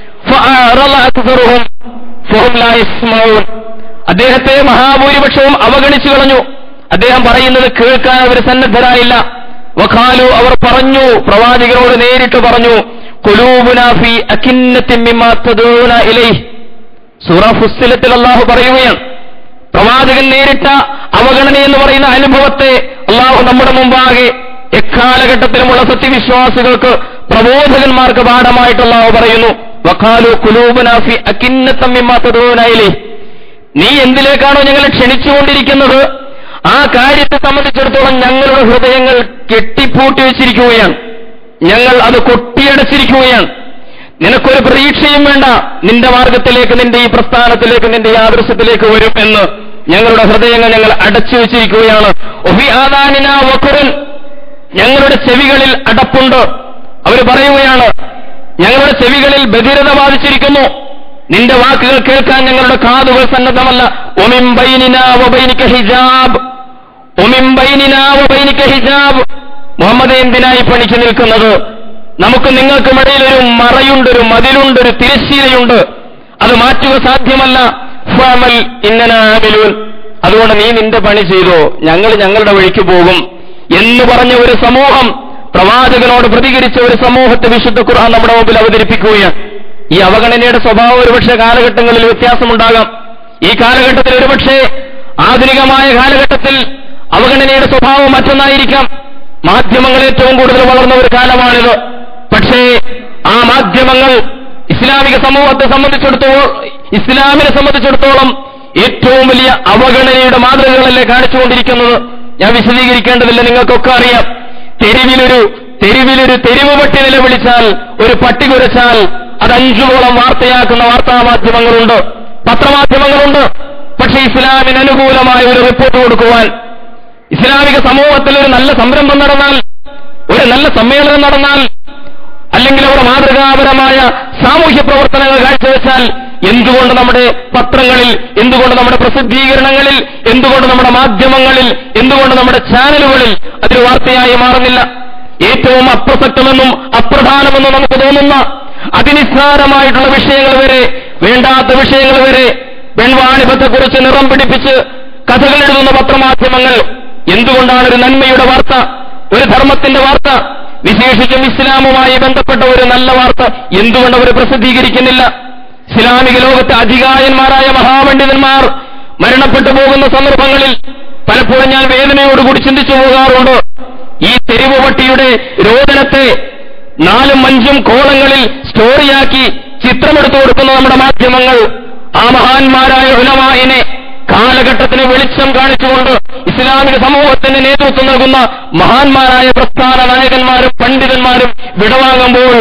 ഫഅറള അക്സറുഹും ഫഹും ലാ യസ്മഊൻ. അദ്ദേഹത്തെ മഹാഭൂരിപക്ഷവും അവഗണിച്ചു കളഞ്ഞു അദ്ദേഹം പറയുന്നത് കേൾക്കാൻ അവർ സന്നദ്ധരായില്ല വഖാലു അവർ പറഞ്ഞു പ്രവാചകരോട് നേരിട്ട് പറഞ്ഞു കുലൂബുനാ ഫീ അകിന്നത്തിൻ മിമ്മാ തദൂന ഇലൈഹി സൂറ ഫുസ്സിലത്തിൽ അള്ളാഹു പറയുകയാണ് പ്രവാചകൻ നേരിട്ട അവഗണന എന്ന് പറയുന്ന അനുഭവത്തെ അള്ളാഹു നമ്മുടെ മുമ്പാകെ എക്കാലഘട്ടത്തിലുമുള്ള സത്യവിശ്വാസികൾക്ക് പ്രബോധകന്മാർക്ക് പാഠമായിട്ട് അള്ളാഹു പറയുന്നു വഖാലു കുലൂബനാഫി അക്കിന്നത്തമ്മിമാത്തതോനായില്ലേ നീ എന്തിലേക്കാണോ ഞങ്ങളെ ക്ഷണിച്ചുകൊണ്ടിരിക്കുന്നത് ആ കാര്യത്തെ സംബന്ധിച്ചിടത്തോളം ഞങ്ങളുടെ ഹൃദയങ്ങൾ കെട്ടിപ്പൂട്ടി വെച്ചിരിക്കുകയാണ് ഞങ്ങൾ അത് കൊട്ടിയടച്ചിരിക്കുകയാണ് നിനക്കൊരു പ്രതീക്ഷയും വേണ്ട നിന്റെ മാർഗത്തിലേക്ക് നിന്റെ ഈ പ്രസ്ഥാനത്തിലേക്ക് നിന്റെ ഈ ആദർശത്തിലേക്ക് വരും എന്ന് ഞങ്ങളുടെ ഹൃദയങ്ങൾ ഞങ്ങൾ അടച്ചു വെച്ചിരിക്കുകയാണ് ഒഫി ആദാനിന വഖുറൻ ഞങ്ങളുടെ ചെവികളിൽ അടപ്പുണ്ട് അവർ പറയുകയാണ് ഞങ്ങളുടെ ചെവികളിൽ ബധിരത ബാധിച്ചിരിക്കുന്നു നിന്റെ വാക്കുകൾ കേൾക്കാൻ ഞങ്ങളുടെ കാതുകൾ സന്നദ്ധമല്ല ഒമിം ബൈനിന വബൈനിക ഹിജാബ് ഒമിം ബൈനിന വബൈനിക ഹിജാബ് മുഹമ്മദ് എന്തിനായി പണിക്ക് നിൽക്കുന്നത് നമുക്ക് നിങ്ങൾക്കും ഇടയിൽ ഒരു മറയുണ്ട് ഒരു മതിലുണ്ട് ഒരു തിരശ്ശീലയുണ്ട് അത് മാറ്റുക സാധ്യമല്ല ഫഅമൽ ഇന്നനാ ആമിലൂൻ അതുകൊണ്ട് നീ നിന്റെ പണി ചെയ്തോ ഞങ്ങൾ ഞങ്ങളുടെ വഴിക്ക് പോകും എന്ന് പറഞ്ഞ ഒരു സമൂഹം പ്രവാചകനോട് പ്രതികരിച്ച ഒരു സമൂഹത്തെ വിശുദ്ധ ഖുർആൻ നമ്മുടെ മുമ്പിൽ അവതരിപ്പിക്കുകയാണ് ഈ അവഗണനയുടെ സ്വഭാവം ഒരുപക്ഷെ കാലഘട്ടങ്ങളിൽ വ്യത്യാസമുണ്ടാകാം ഈ കാലഘട്ടത്തിൽ ഒരുപക്ഷെ ആധുനികമായ കാലഘട്ടത്തിൽ അവഗണനയുടെ സ്വഭാവം മറ്റൊന്നായിരിക്കാം മാധ്യമങ്ങൾ ഏറ്റവും കൂടുതൽ വളർന്ന ഒരു കാലമാണിത് പക്ഷേ ആ മാധ്യമങ്ങൾ ഇസ്ലാമിക സമൂഹത്തെ സംബന്ധിച്ചിടത്തോളം ഇസ്ലാമിനെ സംബന്ധിച്ചിടത്തോളം ഏറ്റവും വലിയ അവഗണനയുടെ മാതൃകകളല്ലേ കാണിച്ചുകൊണ്ടിരിക്കുന്നത് ഞാൻ വിശദീകരിക്കേണ്ടതില്ല നിങ്ങൾക്കൊക്കെ അറിയാം തെരുവിലൊരു തെരുവിലൊരു തെരുവ് പട്ടി നിലവിളിച്ചാൽ ഒരു പട്ടി കുരച്ചാൽ അത് അഞ്ചുകോളം വാർത്തയാക്കുന്ന വാർത്താ മാധ്യമങ്ങളുണ്ട് പത്രമാധ്യമങ്ങളുണ്ട് പക്ഷെ ഇസ്ലാമിന് അനുകൂലമായ ഒരു റിപ്പോർട്ട് കൊടുക്കുവാൻ ഇസ്ലാമിക സമൂഹത്തിൽ ഒരു നല്ല സംരംഭം നടന്നാൽ ഒരു നല്ല സമ്മേളനം നടന്നാൽ അല്ലെങ്കിൽ അവർ മാതൃകാപരമായ സാമൂഹ്യ പ്രവർത്തനങ്ങൾ കാഴ്ചവെച്ചാൽ എന്തുകൊണ്ട് നമ്മുടെ പത്രങ്ങളിൽ എന്തുകൊണ്ട് നമ്മുടെ പ്രസിദ്ധീകരണങ്ങളിൽ എന്തുകൊണ്ട് നമ്മുടെ മാധ്യമങ്ങളിൽ എന്തുകൊണ്ട് നമ്മുടെ ചാനലുകളിൽ അതൊരു വാർത്തയായി മാറുന്നില്ല ഏറ്റവും അപ്രസക്തമെന്നും അപ്രധാനമെന്നും നമുക്ക് തോന്നുന്ന അതിനിസ്സാരമായിട്ടുള്ള വിഷയങ്ങൾ വരെ വേണ്ടാത്ത വിഷയങ്ങൾ വരെ പെൺവാണിഭത്തെക്കുറിച്ച് നിറം പിടിപ്പിച്ച് കഥകൾ എഴുതുന്ന പത്രമാധ്യമങ്ങൾ എന്തുകൊണ്ടാണ് ഒരു നന്മയുടെ വാർത്ത ഒരു ധർമ്മത്തിന്റെ വാർത്ത വിശേഷിച്ചും ഇസ്ലാമുമായി ബന്ധപ്പെട്ട ഒരു നല്ല വാർത്ത എന്തുകൊണ്ട് അവർ പ്രസിദ്ധീകരിക്കുന്നില്ല ഇസ്ലാമിക ലോകത്തെ അധികായന്മാരായ മഹാപണ്ഡിതന്മാർ മരണപ്പെട്ടു പോകുന്ന സന്ദർഭങ്ങളിൽ പലപ്പോഴും ഞാൻ വേദനയോടുകൂടി ചിന്തിച്ചു പോകാറുണ്ട് ഈ തെരുവ് പട്ടിയുടെ രോദനത്തെ നാലും അഞ്ചും കോളങ്ങളിൽ സ്റ്റോറിയാക്കി ചിത്രമെടുത്തു കൊടുക്കുന്ന നമ്മുടെ മാധ്യമങ്ങൾ ആ മഹാന്മാരായ ഉലമായിനെ കാലഘട്ടത്തിന് വെളിച്ചം കാണിച്ചുകൊണ്ട് ഇസ്ലാമിക സമൂഹത്തിന് നേതൃത്വം നൽകുന്ന മഹാന്മാരായ പ്രസ്ഥാന നായകന്മാരും പണ്ഡിതന്മാരും വിടവാങ്ങുമ്പോൾ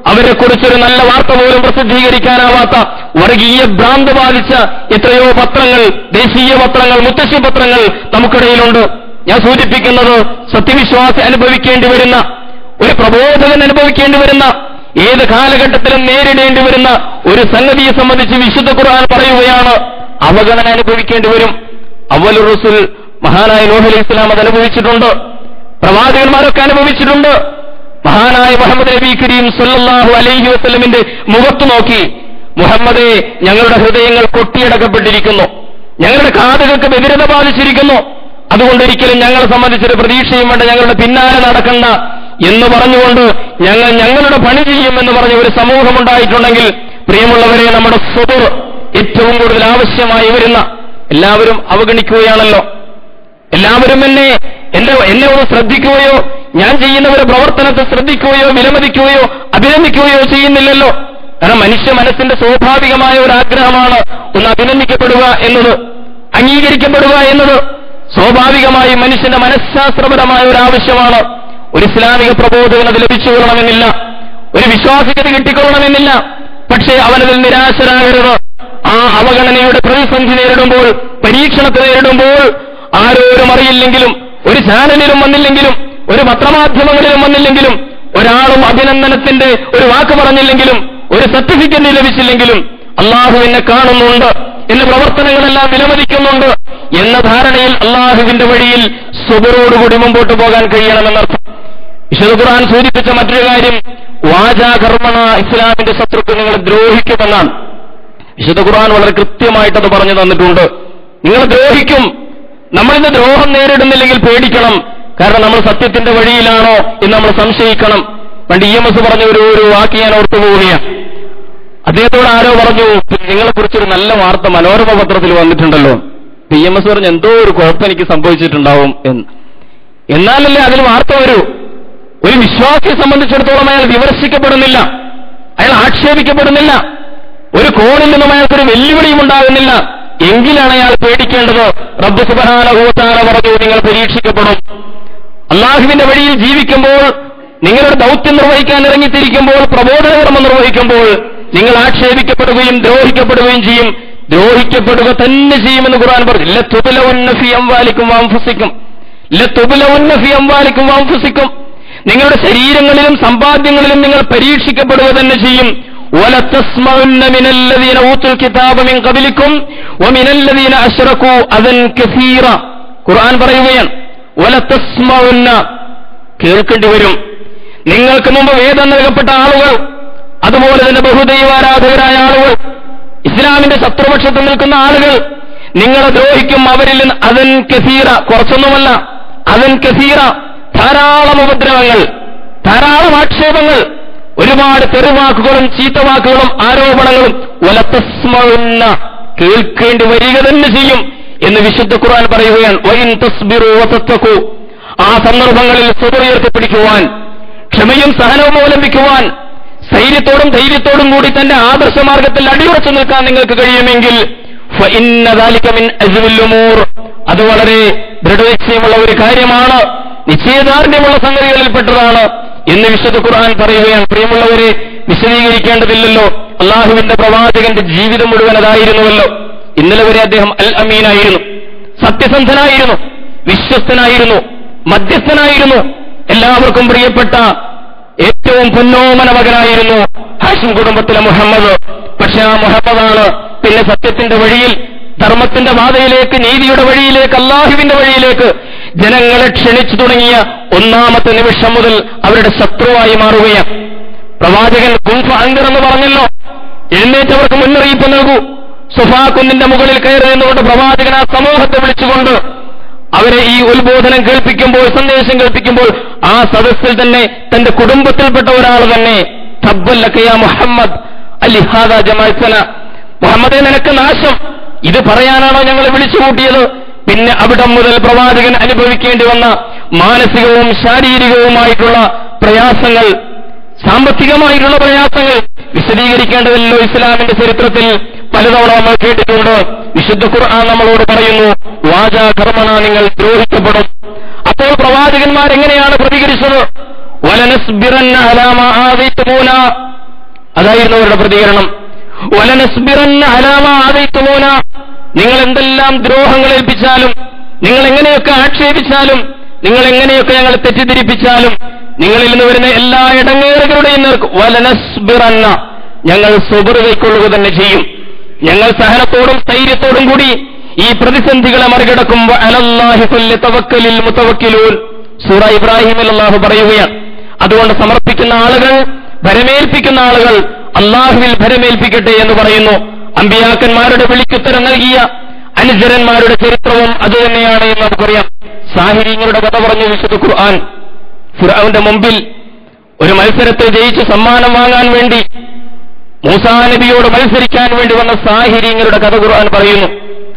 അവരെ കുറിച്ചൊരു നല്ല വാർത്ത പോലും പ്രസിദ്ധീകരിക്കാനാവാത്ത വർഗീയ ഭ്രാന്ത് ബാധിച്ച എത്രയോ പത്രങ്ങൾ ദേശീയ പത്രങ്ങൾ മുത്തശ്ശി പത്രങ്ങൾ നമുക്കിടയിലുണ്ട് ഞാൻ സൂചിപ്പിക്കുന്നത് സത്യവിശ്വാസി അനുഭവിക്കേണ്ടി വരുന്ന ഒരു പ്രബോധകൻ അനുഭവിക്കേണ്ടി വരുന്ന ഏത് കാലഘട്ടത്തിലും നേരിടേണ്ടി വരുന്ന ഒരു സംഗതിയെ സംബന്ധിച്ച് വിശുദ്ധ ഖുർആൻ പറയുകയാണ് അവഗണന അനുഭവിക്കേണ്ടി വരും അവൽ റസുൽ മഹാനായ നോഹ് അലൈഹി ഇസ്ലാം അത് അനുഭവിച്ചിട്ടുണ്ട് പ്രവാചകന്മാരൊക്കെ അനുഭവിച്ചിട്ടുണ്ട് മഹാനായ മുഹമ്മദ് നബി കരീം സല്ലല്ലാഹു അലൈഹി വസല്ലമിന്റെ മുഖത്ത് നോക്കി മുഹമ്മദെ ഞങ്ങളുടെ ഹൃദയങ്ങൾ കൊട്ടിയടക്കപ്പെട്ടിരിക്കുന്നു ഞങ്ങളുടെ കാതുകൾക്ക് വ്യഗ്രത ബാധിച്ചിരിക്കുന്നു അതുകൊണ്ടൊരിക്കലും ഞങ്ങളെ സംബന്ധിച്ചൊരു പ്രതീക്ഷയും വേണ്ട ഞങ്ങളുടെ പിന്നാലെ നടക്കണ്ട എന്ന് പറഞ്ഞുകൊണ്ട് ഞങ്ങൾ ഞങ്ങളുടെ പണി ചെയ്യുമെന്ന് പറഞ്ഞ ഒരു സമൂഹം ഉണ്ടായിട്ടുണ്ടെങ്കിൽ പ്രിയമുള്ളവരെ നമ്മുടെ സ്വതുർ ഏറ്റവും കൂടുതൽ ആവശ്യമായി വരുന്ന എല്ലാവരും അവഗണിക്കുകയാണല്ലോ എല്ലാവരും എന്നെ എന്റെ എന്നെ ഒന്ന് ശ്രദ്ധിക്കുകയോ ഞാൻ ചെയ്യുന്ന ഒരു പ്രവർത്തനത്തെ ശ്രദ്ധിക്കുകയോ വിലമതിക്കുകയോ അഭിനന്ദിക്കുകയോ ചെയ്യുന്നില്ലല്ലോ കാരണം മനുഷ്യ മനസ്സിന്റെ സ്വാഭാവികമായ ഒരു ആഗ്രഹമാണ് ഒന്ന് അഭിനന്ദിക്കപ്പെടുക എന്നത് അംഗീകരിക്കപ്പെടുക എന്നത് സ്വാഭാവികമായി മനുഷ്യന്റെ മനഃശാസ്ത്രപരമായ ഒരു ആവശ്യമാണ് ഒരു ഇസ്ലാമിക പ്രബോധകൻ അത് ലഭിച്ചുകൊള്ളണമെന്നില്ല ഒരു വിശ്വാസികത കിട്ടിക്കൊള്ളണമെന്നില്ല പക്ഷേ അവനതിൽ നിരാശരാകരുത് ആ അവഗണനയുടെ പ്രതിസന്ധി നേരിടുമ്പോൾ പരീക്ഷണത്തെ നേരിടുമ്പോൾ ആരോരും അറിയില്ലെങ്കിലും ഒരു ചാനലിലും വന്നില്ലെങ്കിലും ഒരു പത്രമാധ്യമങ്ങളിലും വന്നില്ലെങ്കിലും ഒരാളും അഭിനന്ദനത്തിന്റെ ഒരു വാക്ക് പറഞ്ഞില്ലെങ്കിലും ഒരു സർട്ടിഫിക്കറ്റ് ലഭിച്ചില്ലെങ്കിലും അള്ളാഹു എന്നെ കാണുന്നുണ്ട് എന്റെ പ്രവർത്തനങ്ങളെല്ലാം വിലമതിക്കുന്നുണ്ട് എന്ന ധാരണയിൽ അള്ളാഹുവിന്റെ വഴിയിൽ സുബറോടുകൂടി മുമ്പോട്ട് പോകാൻ കഴിയണമെന്നർത്ഥം വിശുദ്ധ ഖുർആൻ സൂചിപ്പിച്ച മറ്റൊരു കാര്യം വാചാകർമ്മണ ഇസ്ലാമിന്റെ ശത്രുക്കൾ നിങ്ങൾ ദ്രോഹിക്കുമെന്നാണ് വിശുദ്ധ ഖുർആൻ വളരെ കൃത്യമായിട്ട് അത് പറഞ്ഞു തന്നിട്ടുണ്ട് നിങ്ങൾ ദ്രോഹിക്കും നമ്മളിന്ന് ദ്രോഹം നേരിടുന്നില്ലെങ്കിൽ പേടിക്കണം കാരണം നമ്മൾ സത്യത്തിന്റെ വഴിയിലാണോ എന്ന് നമ്മൾ സംശയിക്കണം പണ്ട് ഇ എം എസ് പറഞ്ഞ ഒരു ഒരു വാക്ക് ഞാൻ ഓർത്തു പോവുകയാണ് അദ്ദേഹത്തോട് ആരോ പറഞ്ഞു നിങ്ങളെ കുറിച്ചൊരു നല്ല വാർത്ത മനോരമ പത്രത്തിൽ വന്നിട്ടുണ്ടല്ലോ പി എം എസ് പറഞ്ഞു എന്തോ ഒരു കുഴപ്പം എനിക്ക് സംഭവിച്ചിട്ടുണ്ടാവും എന്ന് എന്നാലല്ലേ അതിൽ വാർത്ത വരൂ ഒരു വിശ്വാസിയെ സംബന്ധിച്ചിടത്തോളം അയാൾ വിമർശിക്കപ്പെടുന്നില്ല അയാൾ ആക്ഷേപിക്കപ്പെടുന്നില്ല ഒരു കോണിൽ നിന്നും അയാൾക്കൊരു വെല്ലുവിളിയും ഉണ്ടാകുന്നില്ല എങ്കിലാണ് അയാൾ പേടിക്കേണ്ടത് റബ്ബ് സുബഹാനഹൂത്താല പറഞ്ഞു നിങ്ങൾ പരീക്ഷിക്കപ്പെടും അള്ളാഹുവിന്റെ വഴിയിൽ ജീവിക്കുമ്പോൾ നിങ്ങളുടെ ദൗത്യം നിർവഹിക്കാൻ ഇറങ്ങിത്തിരിക്കുമ്പോൾ പ്രബോധനകർമ്മം നിർവഹിക്കുമ്പോൾ നിങ്ങൾ ആക്ഷേപിക്കപ്പെടുകയും ദ്രോഹിക്കപ്പെടുകയും ചെയ്യും ദ്രോഹിക്കപ്പെടുക തന്നെ ചെയ്യുമെന്ന് ഖുർആൻ പറഞ്ഞു ലത്തുബലവന്നഫി അംവാലിക്കും വാംഫുസിക്കും ലത്തുബലവന്നഫി അംവാലിക്കും വാംഫുസിക്കും നിങ്ങളുടെ ശരീരങ്ങളിലും സമ്പാദ്യങ്ങളിലും നിങ്ങൾ പരീക്ഷിക്കപ്പെടുക തന്നെ ചെയ്യും وَلَتَسْمَعُنَّ مِنَ الَّذِينَ أُوتُوا الْكِتَابَ مِنْ قَبْلِكُمْ وَمِنَ الَّذِينَ أَشْرَكُوا أَذًا كَثِيرًا ഖുർആൻ പറയുകയാണ് وَلَتَسْمَعُنَّ കേൾക്കേണ്ടി വരും നിങ്ങൾക്ക് മുമ്പ് വേദം നൽകപ്പെട്ട ആളുകൾ അതുപോലെ തന്നെ ബഹുദൈവാരാധകരായ ആളുകൾ ഇസ്ലാമിന്റെ ശത്രുപക്ഷത്ത് നിൽക്കുന്ന ആളുകൾ നിങ്ങളെ ദ്രോഹിക്കും അവരിൽ നിന്ന് അതൻ കസീറ കുറച്ചൊന്നുമല്ല അതൻ കസീറ ധാരാളം ഉപദ്രവങ്ങൾ ധാരാളം ആക്ഷേപങ്ങൾ ഒരുപാട് തെറിവാക്കുകളും ചീത്തവാക്കുകളും ആരോപണങ്ങളും ഒലത്തസ്മഴുന്ന കേൾക്കേണ്ടി വരിക തന്നെ ചെയ്യും എന്ന് വിശുദ്ധ ഖുർആൻ പറയുകയാണ് വൈൻ തസ്ബിറു വതത്തഖു ആ സന്ദർഭങ്ങളിൽ സുതറിയർത്തി പിടിക്കുവാൻ ക്ഷമയും സഹനവും അവലംബിക്കുവാൻ സ്ഥൈര്യത്തോടും ധൈര്യത്തോടും കൂടി തന്റെ ആദർശമാർഗത്തിൽ അടിയുറച്ചു നിൽക്കാൻ നിങ്ങൾക്ക് കഴിയുമെങ്കിൽ ഫഇന്ന ദാലിക മിൻ അജ്വിൽ ഉമൂർ അത് വളരെ ദൃഢനിശ്ചയമുള്ള ഒരു കാര്യമാണ് നിശ്ചയദാർഢ്യമുള്ള സംഗതികളിൽപ്പെട്ടതാണ് എന്ന് വിശുദ്ധ ഖുർആൻ പറയുകയാണ് പ്രിയമുള്ളവരെ വിശദീകരിക്കേണ്ടതില്ലല്ലോ അള്ളാഹുവിന്റെ പ്രവാചകന്റെ ജീവിതം മുഴുവൻ അതായിരുന്നുവല്ലോ ഇന്നലെ വരെ അദ്ദേഹം അൽ അമീനായിരുന്നു സത്യസന്ധനായിരുന്നു വിശ്വസ്തനായിരുന്നു മധ്യസ്ഥനായിരുന്നു എല്ലാവർക്കും പ്രിയപ്പെട്ട ഏറ്റവും പൊന്നോമന മകനായിരുന്നു ഹാഷിം കുടുംബത്തിലെ മുഹമ്മദ് പക്ഷെ ആ മുഹമ്മദാണ് പിന്നെ സത്യത്തിന്റെ വഴിയിൽ ധർമ്മത്തിന്റെ പാതയിലേക്ക് നീതിയുടെ വഴിയിലേക്ക് അള്ളാഹുവിന്റെ വഴിയിലേക്ക് ജനങ്ങളെ ക്ഷണിച്ചു തുടങ്ങിയ ഒന്നാമത്തെ നിമിഷം മുതൽ അവരുടെ ശത്രുവായി മാറുകയാണ് പ്രവാചകൻ കുംഫ അങ്കർ എന്ന് പറഞ്ഞല്ലോ എഴുന്നേറ്റവർക്ക് മുന്നറിയിപ്പ് നൽകൂ സുഫാ കുന്നിന്റെ മുകളിൽ കയറി നിന്നുകൊണ്ട് പ്രവാചകൻ ആ സമൂഹത്തെ വിളിച്ചുകൊണ്ട് അവരെ ഈ ഉത്ബോധനം കേൾപ്പിക്കുമ്പോൾ സന്ദേശം കേൾപ്പിക്കുമ്പോൾ ആ സദസ്സിൽ തന്നെ തന്റെ കുടുംബത്തിൽപ്പെട്ട ഒരാൾ തന്നെ തബ്ബല്ലക്കയ മുഹമ്മദ് അലിഹാദ ജമാൽസന മുഹമ്മദെ നിനക്ക് നാശം ഇത് പറയാനാണോ ഞങ്ങൾ വിളിച്ചു കൂട്ടിയത് പിന്നെ അവിടം മുതൽ പ്രവാചകൻ അനുഭവിക്കേണ്ടി വന്ന മാനസികവും ശാരീരികവുമായിട്ടുള്ള പ്രയാസങ്ങൾ സാമ്പത്തികമായിട്ടുള്ള പ്രയാസങ്ങൾ വിശദീകരിക്കേണ്ടതല്ലോ ഇസ്ലാമിന്റെ ചരിത്രത്തിൽ പലതവണ നമ്മൾ കേട്ടിട്ടുണ്ട് വിശുദ്ധ ഖുർആൻ നമ്മളോട് പറയുന്നു വാചാ കർമ്മണ നിങ്ങൾ ദ്രോഹിക്കപ്പെടും അപ്പോൾ പ്രവാചകന്മാർ എങ്ങനെയാണ് പ്രതികരിച്ചത് വലനസ്ബിറന്ന അലാമ ആദിത്തുമൂന അതായിരുന്നു അവരുടെ പ്രതികരണം വലനസ്ബിറന്ന അലാമ ആദയിത്തുമോന നിങ്ങൾ എന്തെല്ലാം ദ്രോഹങ്ങൾ ഏൽപ്പിച്ചാലും നിങ്ങൾ എങ്ങനെയൊക്കെ ആക്ഷേപിച്ചാലും നിങ്ങൾ എങ്ങനെയൊക്കെ ഞങ്ങളെ തെറ്റിദ്ധരിപ്പിച്ചാലും നിങ്ങളിൽ നിന്ന് വരുന്ന എല്ലാ ഇടങ്ങേറുകളുടെയും നേർക്ക് വലനസ്ബിറന്ന ഞങ്ങൾ സുബർ കൈക്കൊള്ളുക തന്നെ ചെയ്യും ഞങ്ങൾ സഹനത്തോടും സ്ഥൈര്യത്തോടും കൂടി ഈ പ്രതിസന്ധികളെ മറികടക്കുമ്പോൾ അലല്ലാഹി ഫല്യ തവക്കലിൽ മുത്തവക്കിലൂൻ സൂറ ഇബ്രാഹിമിൽ അള്ളാഹു പറയുകയാണ് അതുകൊണ്ട് സമർപ്പിക്കുന്ന ആളുകൾ ഭരമേൽപ്പിക്കുന്ന ആളുകൾ അള്ളാഹുവിൽ ഭരമേൽപ്പിക്കട്ടെ എന്ന് പറയുന്നു അമ്പിയാക്കന്മാരുടെ വിളിക്കുത്തരം നൽകിയ അനുചരന്മാരുടെ ചരിത്രവും അതുതന്നെയാണ് എന്ന് നമുക്കറിയാം സാഹിര്യങ്ങളുടെ കഥ പറഞ്ഞു വിശുദ്ധ ഖുർആൻ ഫിറൌന്റെ മുമ്പിൽ ഒരു മത്സരത്തിൽ ജയിച്ച് സമ്മാനം വാങ്ങാൻ വേണ്ടി മൂസാ നബിയോട് മത്സരിക്കാൻ വേണ്ടി വന്ന സാഹിര്യങ്ങളുടെ കഥ ഖുർആൻ പറയുന്നു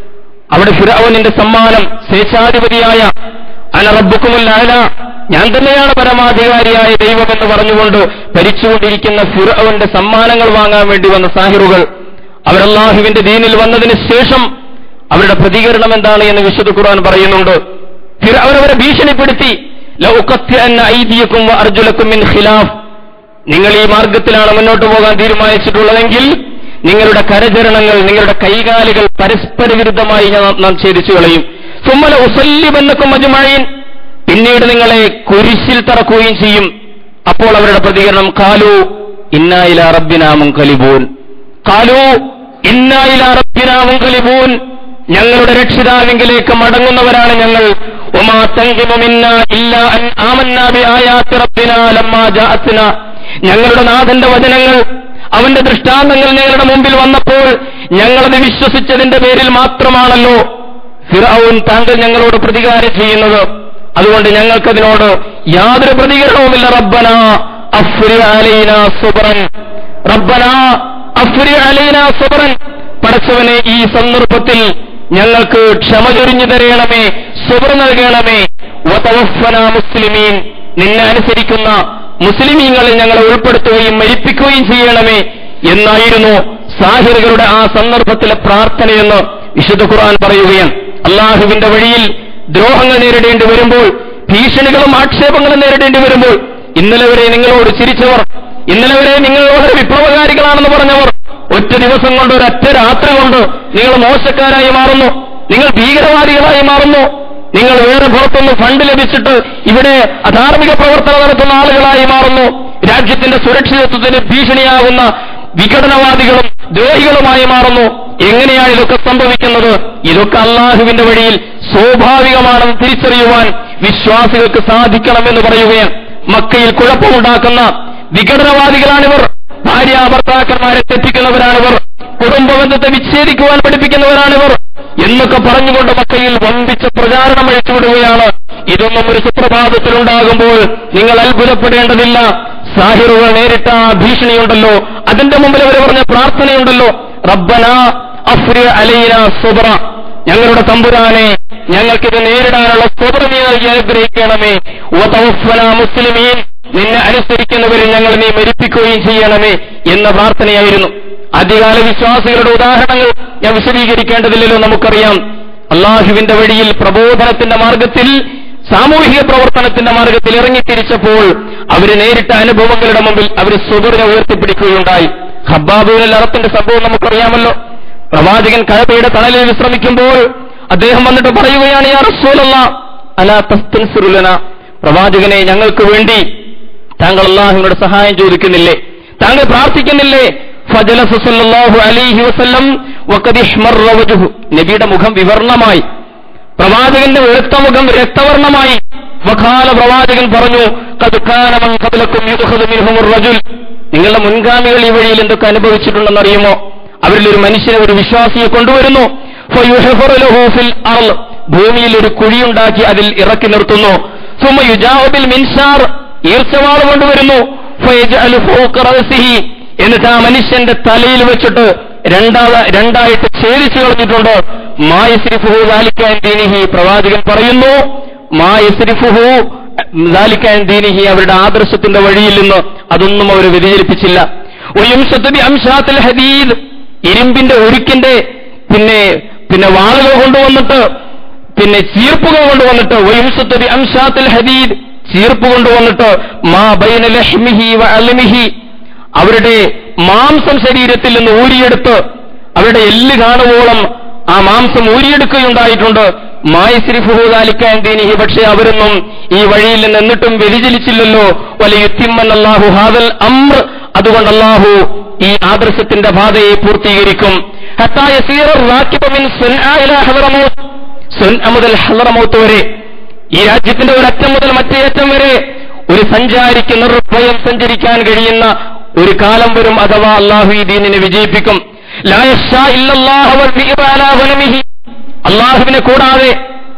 അവിടെ ഫിറൌനിന്റെ സമ്മാനം സ്വേച്ഛാധിപതിയായ അനറബുക്കുമുല്ല ഞാൻ തന്നെയാണ് പരമാധികാരിയായ ദൈവമെന്ന് പറഞ്ഞുകൊണ്ട് ഭരിച്ചുകൊണ്ടിരിക്കുന്ന ഫിറൌന്റെ സമ്മാനങ്ങൾ വാങ്ങാൻ വേണ്ടി വന്ന സാഹിറുകൾ അവരല്ലാഹുവിന്റെ ദീനിൽ വന്നതിന് ശേഷം അവരുടെ പ്രതികരണം എന്താണ് എന്ന് വിശുദ്ധ ഖുർആൻ പറയുന്നുണ്ട് ഫിറൌൻ അവരെ ഭീഷണിപ്പെടുത്തി ലൗകത്യന്ന ഐദിയക്കും അർജുലക്കും മിൻ ഖിലാഫ് നിങ്ങൾ ഈ മാർഗത്തിലാണ് മുന്നോട്ട് പോകാൻ തീരുമാനിച്ചിട്ടുള്ളതെങ്കിൽ നിങ്ങളുടെ കരചരണങ്ങൾ നിങ്ങളുടെ കൈകാലുകൾ പരസ്പര വിരുദ്ധമായി ഞാൻ- നാം ഛേദിച്ചു കളയും സുമ്മല ഉസല്ലിബന്നക്കും മജുമഴീൻ പിന്നീട് നിങ്ങളെ കുരിശിൽ തറക്കുകയും ചെയ്യും അപ്പോൾ അവരുടെ പ്രതികരണം കാലു ഇന്നായില റബ്ബിനാമും കലിബൂൻ കാലു ഇന്നായില റബ്ബിനാമും കലിബൂൻ ഞങ്ങളുടെ രക്ഷിതാവിങ്കിലേക്ക് മടങ്ങുന്നവരാണ് ഞങ്ങൾ ഒമാ തങ്കിമുമിന്ന ഇല്ല അൻ ആമന്നാ ബി ആയാത്തി റബ്ബിനാ ലമ്മാ ജാഅത്ന ഞങ്ങളുടെ നാഥന്റെ വചനങ്ങൾ അവന്റെ ദൃഷ്ടാന്തങ്ങൾ ഞങ്ങളുടെ മുമ്പിൽ വന്നപ്പോൾ ഞങ്ങളത് വിശ്വസിച്ചതിന്റെ പേരിൽ മാത്രമാണല്ലോ ഫിറൌൻ താങ്കൾ ഞങ്ങളോട് പ്രതികാരം ചെയ്യുന്നത് അതുകൊണ്ട് ഞങ്ങൾക്കതിനോട് യാതൊരു പ്രതികരണവുമില്ല റബ്ബന അഫ്രി അലൈന സുബ്രൻ റബ്ബന അഫ്രി അലൈന സുബ്രൻ പടച്ചവനെ ഈ സന്ദർഭത്തിൽ ഞങ്ങൾക്ക് ക്ഷമ ചൊരിഞ്ഞു തരയണമേ സുബർ നൽകണമേ വതവഫന മുസ്ലിമീൻ നിന്നെ അനുസരിക്കുന്ന മുസ്ലിമീങ്ങളിൽ ഞങ്ങളെ ഉൾപ്പെടുത്തുകയും മരിപ്പിക്കുകയും ചെയ്യണമേ എന്നായിരുന്നു സാഹിറുകളുടെ ആ സന്ദർഭത്തിലെ പ്രാർത്ഥനയെന്ന് വിശുദ്ധ ഖുർആൻ പറയുകയാണ് അള്ളാഹുവിന്റെ വഴിയിൽ ദ്രോഹങ്ങൾ നേരിടേണ്ടി വരുമ്പോൾ ഭീഷണികളും ആക്ഷേപങ്ങളും നേരിടേണ്ടി വരുമ്പോൾ ഇന്നലെ വരെ നിങ്ങളോട് ചിരിച്ചവർ ഇന്നലെ വരെ നിങ്ങൾ വളരെ വിപ്ലവകാരികളാണെന്ന് പറഞ്ഞവർ ഒറ്റ ദിവസം കൊണ്ട് ഒരൊറ്റ രാത്രി കൊണ്ട് നിങ്ങൾ മോശക്കാരായി മാറുന്നു നിങ്ങൾ ഭീകരവാദികളായി മാറുന്നു നിങ്ങൾ വേറെ പുറത്തുനിന്ന് ഫണ്ട് ലഭിച്ചിട്ട് ഇവിടെ അധാർമിക പ്രവർത്തനം നടത്തുന്ന ആളുകളായി മാറുന്നു രാജ്യത്തിന്റെ സുരക്ഷിതത്വത്തിന് ഭീഷണിയാകുന്ന വിഘടനവാദികളും ദ്രോഹികളുമായി മാറുന്നു എങ്ങനെയാണ് ഇതൊക്കെ സംഭവിക്കുന്നത് ഇതൊക്കെ അള്ളാഹുവിന്റെ വഴിയിൽ സ്വാഭാവികമാണെന്ന് തിരിച്ചറിയുവാൻ വിശ്വാസികൾക്ക് സാധിക്കണമെന്ന് പറയുകയാണ് മക്കയിൽ കുഴപ്പമുണ്ടാക്കുന്ന വിഘടനവാദികളാണിവർ ഭാര്യ ഭർത്താക്കന്മാരെ തെറ്റിക്കുന്നവരാണിവർ കുടുംബബന്ധത്തെ വിച്ഛേദിക്കുവാൻ പഠിപ്പിക്കുന്നവരാണിവർ എന്നൊക്കെ പറഞ്ഞുകൊണ്ട് മക്കയിൽ വമ്പിച്ച പ്രചാരണം അഴിച്ചുവിടുകയാണ് ഇതൊന്നും ഒരു സുപ്രഭാതത്തിലുണ്ടാകുമ്പോൾ നിങ്ങൾ അത്ഭുതപ്പെടേണ്ടതില്ല സാഹിറുകൾ നേരിട്ട ആ ഭീഷണിയുണ്ടല്ലോ അതിന്റെ മുമ്പിൽ അവർ പറഞ്ഞ പ്രാർത്ഥനയുണ്ടല്ലോ റബ്ബന അഫ്രി അലൈന സുബ്ര ഞങ്ങളുടെ തമ്പുരാനെ ഞങ്ങൾക്കിത് നേരിടാനുള്ള സ്വതന്ത്ര നീ നൽകി അനുഗ്രഹിക്കണമേ വതവഫന മുസ്ലിമീൻ നിന്നെ അനുസരിക്കുന്നവരെ ഞങ്ങൾ നീ മരിപ്പിക്കുകയും ചെയ്യണമേ എന്ന പ്രാർത്ഥനയായിരുന്നു ആദ്യകാല വിശ്വാസികളുടെ ഉദാഹരണങ്ങൾ ഞാൻ വിശദീകരിക്കേണ്ടതില്ലല്ലോ നമുക്കറിയാം അള്ളാഹുവിന്റെ വഴിയിൽ പ്രബോധനത്തിന്റെ മാർഗത്തിൽ സാമൂഹിക പ്രവർത്തനത്തിന്റെ മാർഗത്തിൽ ഇറങ്ങിത്തിരിച്ചപ്പോൾ അവര് നേരിട്ട അനുഭവങ്ങളുടെ മുമ്പിൽ അവർ സുബറിനെ ഉയർത്തിപ്പിടിക്കുകയുണ്ടായി ഹബ്ബാബുവിൽ അറത്തിന്റെ സംഭവം നമുക്കറിയാമല്ലോ പ്രവാചകൻ കഴബയുടെ തണലിൽ വിശ്രമിക്കുമ്പോൾ അദ്ദേഹം വന്നിട്ട് പറയുകയാണ് യാ റസൂലല്ല അലാ തസ്തൻസിറുലന പ്രവാചകനെ ഞങ്ങൾക്ക് വേണ്ടി താങ്കൾ അള്ളാഹുവിനോട് സഹായം ചോദിക്കുന്നില്ലേ താങ്കൾ പ്രാർത്ഥിക്കുന്നില്ലേ ഫജലസ സല്ലല്ലാഹു അലൈഹി വസല്ലം വഖദ് ഇഹ്മറ വജ്ഹു നബിയുടെ മുഖം വിവർണമായി പ്രവാചകന്റെ വെളുത്ത മുഖം രക്തവർണമായി വഖാല പ്രവാചകൻ പറഞ്ഞു ഖദ് കാന മൻ ഖബലക്കും യുദ്ഖദു മിൻഹുമുർ റജുൽ നിങ്ങളുടെ മുൻഗാമികൾ ഈ വഴിയിൽ എന്തൊക്കെ അനുഭവിച്ചിട്ടുണ്ടെന്ന് അറിയുമോ അവരിൽ ഒരു മനുഷ്യനെ ഒരു വിശ്വാസിയെ കൊണ്ടുവരുന്നു ഫയുഹ്ഫറു ലഹു ഫിൽ അർള് ഭൂമിയിൽ ഒരു കുഴിയുണ്ടാക്കി അതിൽ ഇറക്കി നിർത്തുന്നു സുമ യുജാഉബിൽ മിൻസാർ ഈർച്ചവാൾ കൊണ്ടുവരുന്നു ഫയജ്അലു ഫൗക റഅസിഹി എന്നിട്ട് ആ മനുഷ്യന്റെ തലയിൽ വെച്ചിട്ട് രണ്ടാ രണ്ടായിട്ട് ഛേദിച്ചു കളഞ്ഞിട്ടുണ്ട് മായസ്രിഫുഹു ദാലിക്കാൻ ദീനിഹി പ്രവാചകൻ പറയുന്നു മായസ്രിഫുഹു ദാലിക്കാൻ ദീനിഹി അവരുടെ ആദർശത്തിന്റെ വഴിയിൽ നിന്ന് അതൊന്നും അവർ വ്യതിചലിപ്പിച്ചില്ല ഒയുംശത്തുബി അംശാത്തിൽ ഹദീദ് ഇരുമ്പിന്റെ ഒരുക്കിന്റെ പിന്നെ പിന്നെ വാളുകൾ കൊണ്ടുവന്നിട്ട് പിന്നെ ചീർപ്പുകൾ കൊണ്ടുവന്നിട്ട് ഒയുംശത്തുബി അംശാത്തിൽ ഹദീദ് ചീർപ്പ് കൊണ്ടുവന്നിട്ട് മാ ബൈന ലഹ്മിഹി വ അലമിഹി അവരുടെ മാംസം ശരീരത്തിൽ നിന്ന് ഊരിയെടുത്ത് അവരുടെ എല്ല് കാണുവോളം ആ മാംസം ഊരിയെടുക്കുകയുണ്ടായിട്ടുണ്ട് മായസിരിഫുഹൂദാലിക്കാൻ ദീനിഹി പക്ഷേ അവരൊന്നും ഈ വഴിയിൽ നിന്ന് എന്നിട്ടും വ്യതിചലിച്ചില്ലല്ലോ വലിയുത്തിമ്മൻ അള്ളാഹു ഹാദൽ അമ്ര അതുകൊണ്ട് അള്ളാഹു ഈ ആദർശത്തിന്റെ പാതയെ പൂർത്തീകരിക്കും ഹത്താ യസീറ റാക്കിബ മിൻ സുൻആ ഇലാ ഹദറമൗത്ത് സുൻഅ മുതൽ ഹദറമൗത്ത് വരെ ഈ രാജ്യത്തിന്റെ ഒരറ്റം മുതൽ മറ്റേ അറ്റം വരെ ഒരു സഞ്ചാരിക്ക് നിർഭയം സഞ്ചരിക്കാൻ കഴിയുന്ന ഒരു കാലം വരും അഥവാ അള്ളാഹു ഈ ദീനിനെ വിജയിപ്പിക്കും ലാ യശ്ശാ ഇല്ലല്ലാഹു വൽ അലാ ഗനമിഹി. അള്ളാഹുവിനെ കൂടാതെ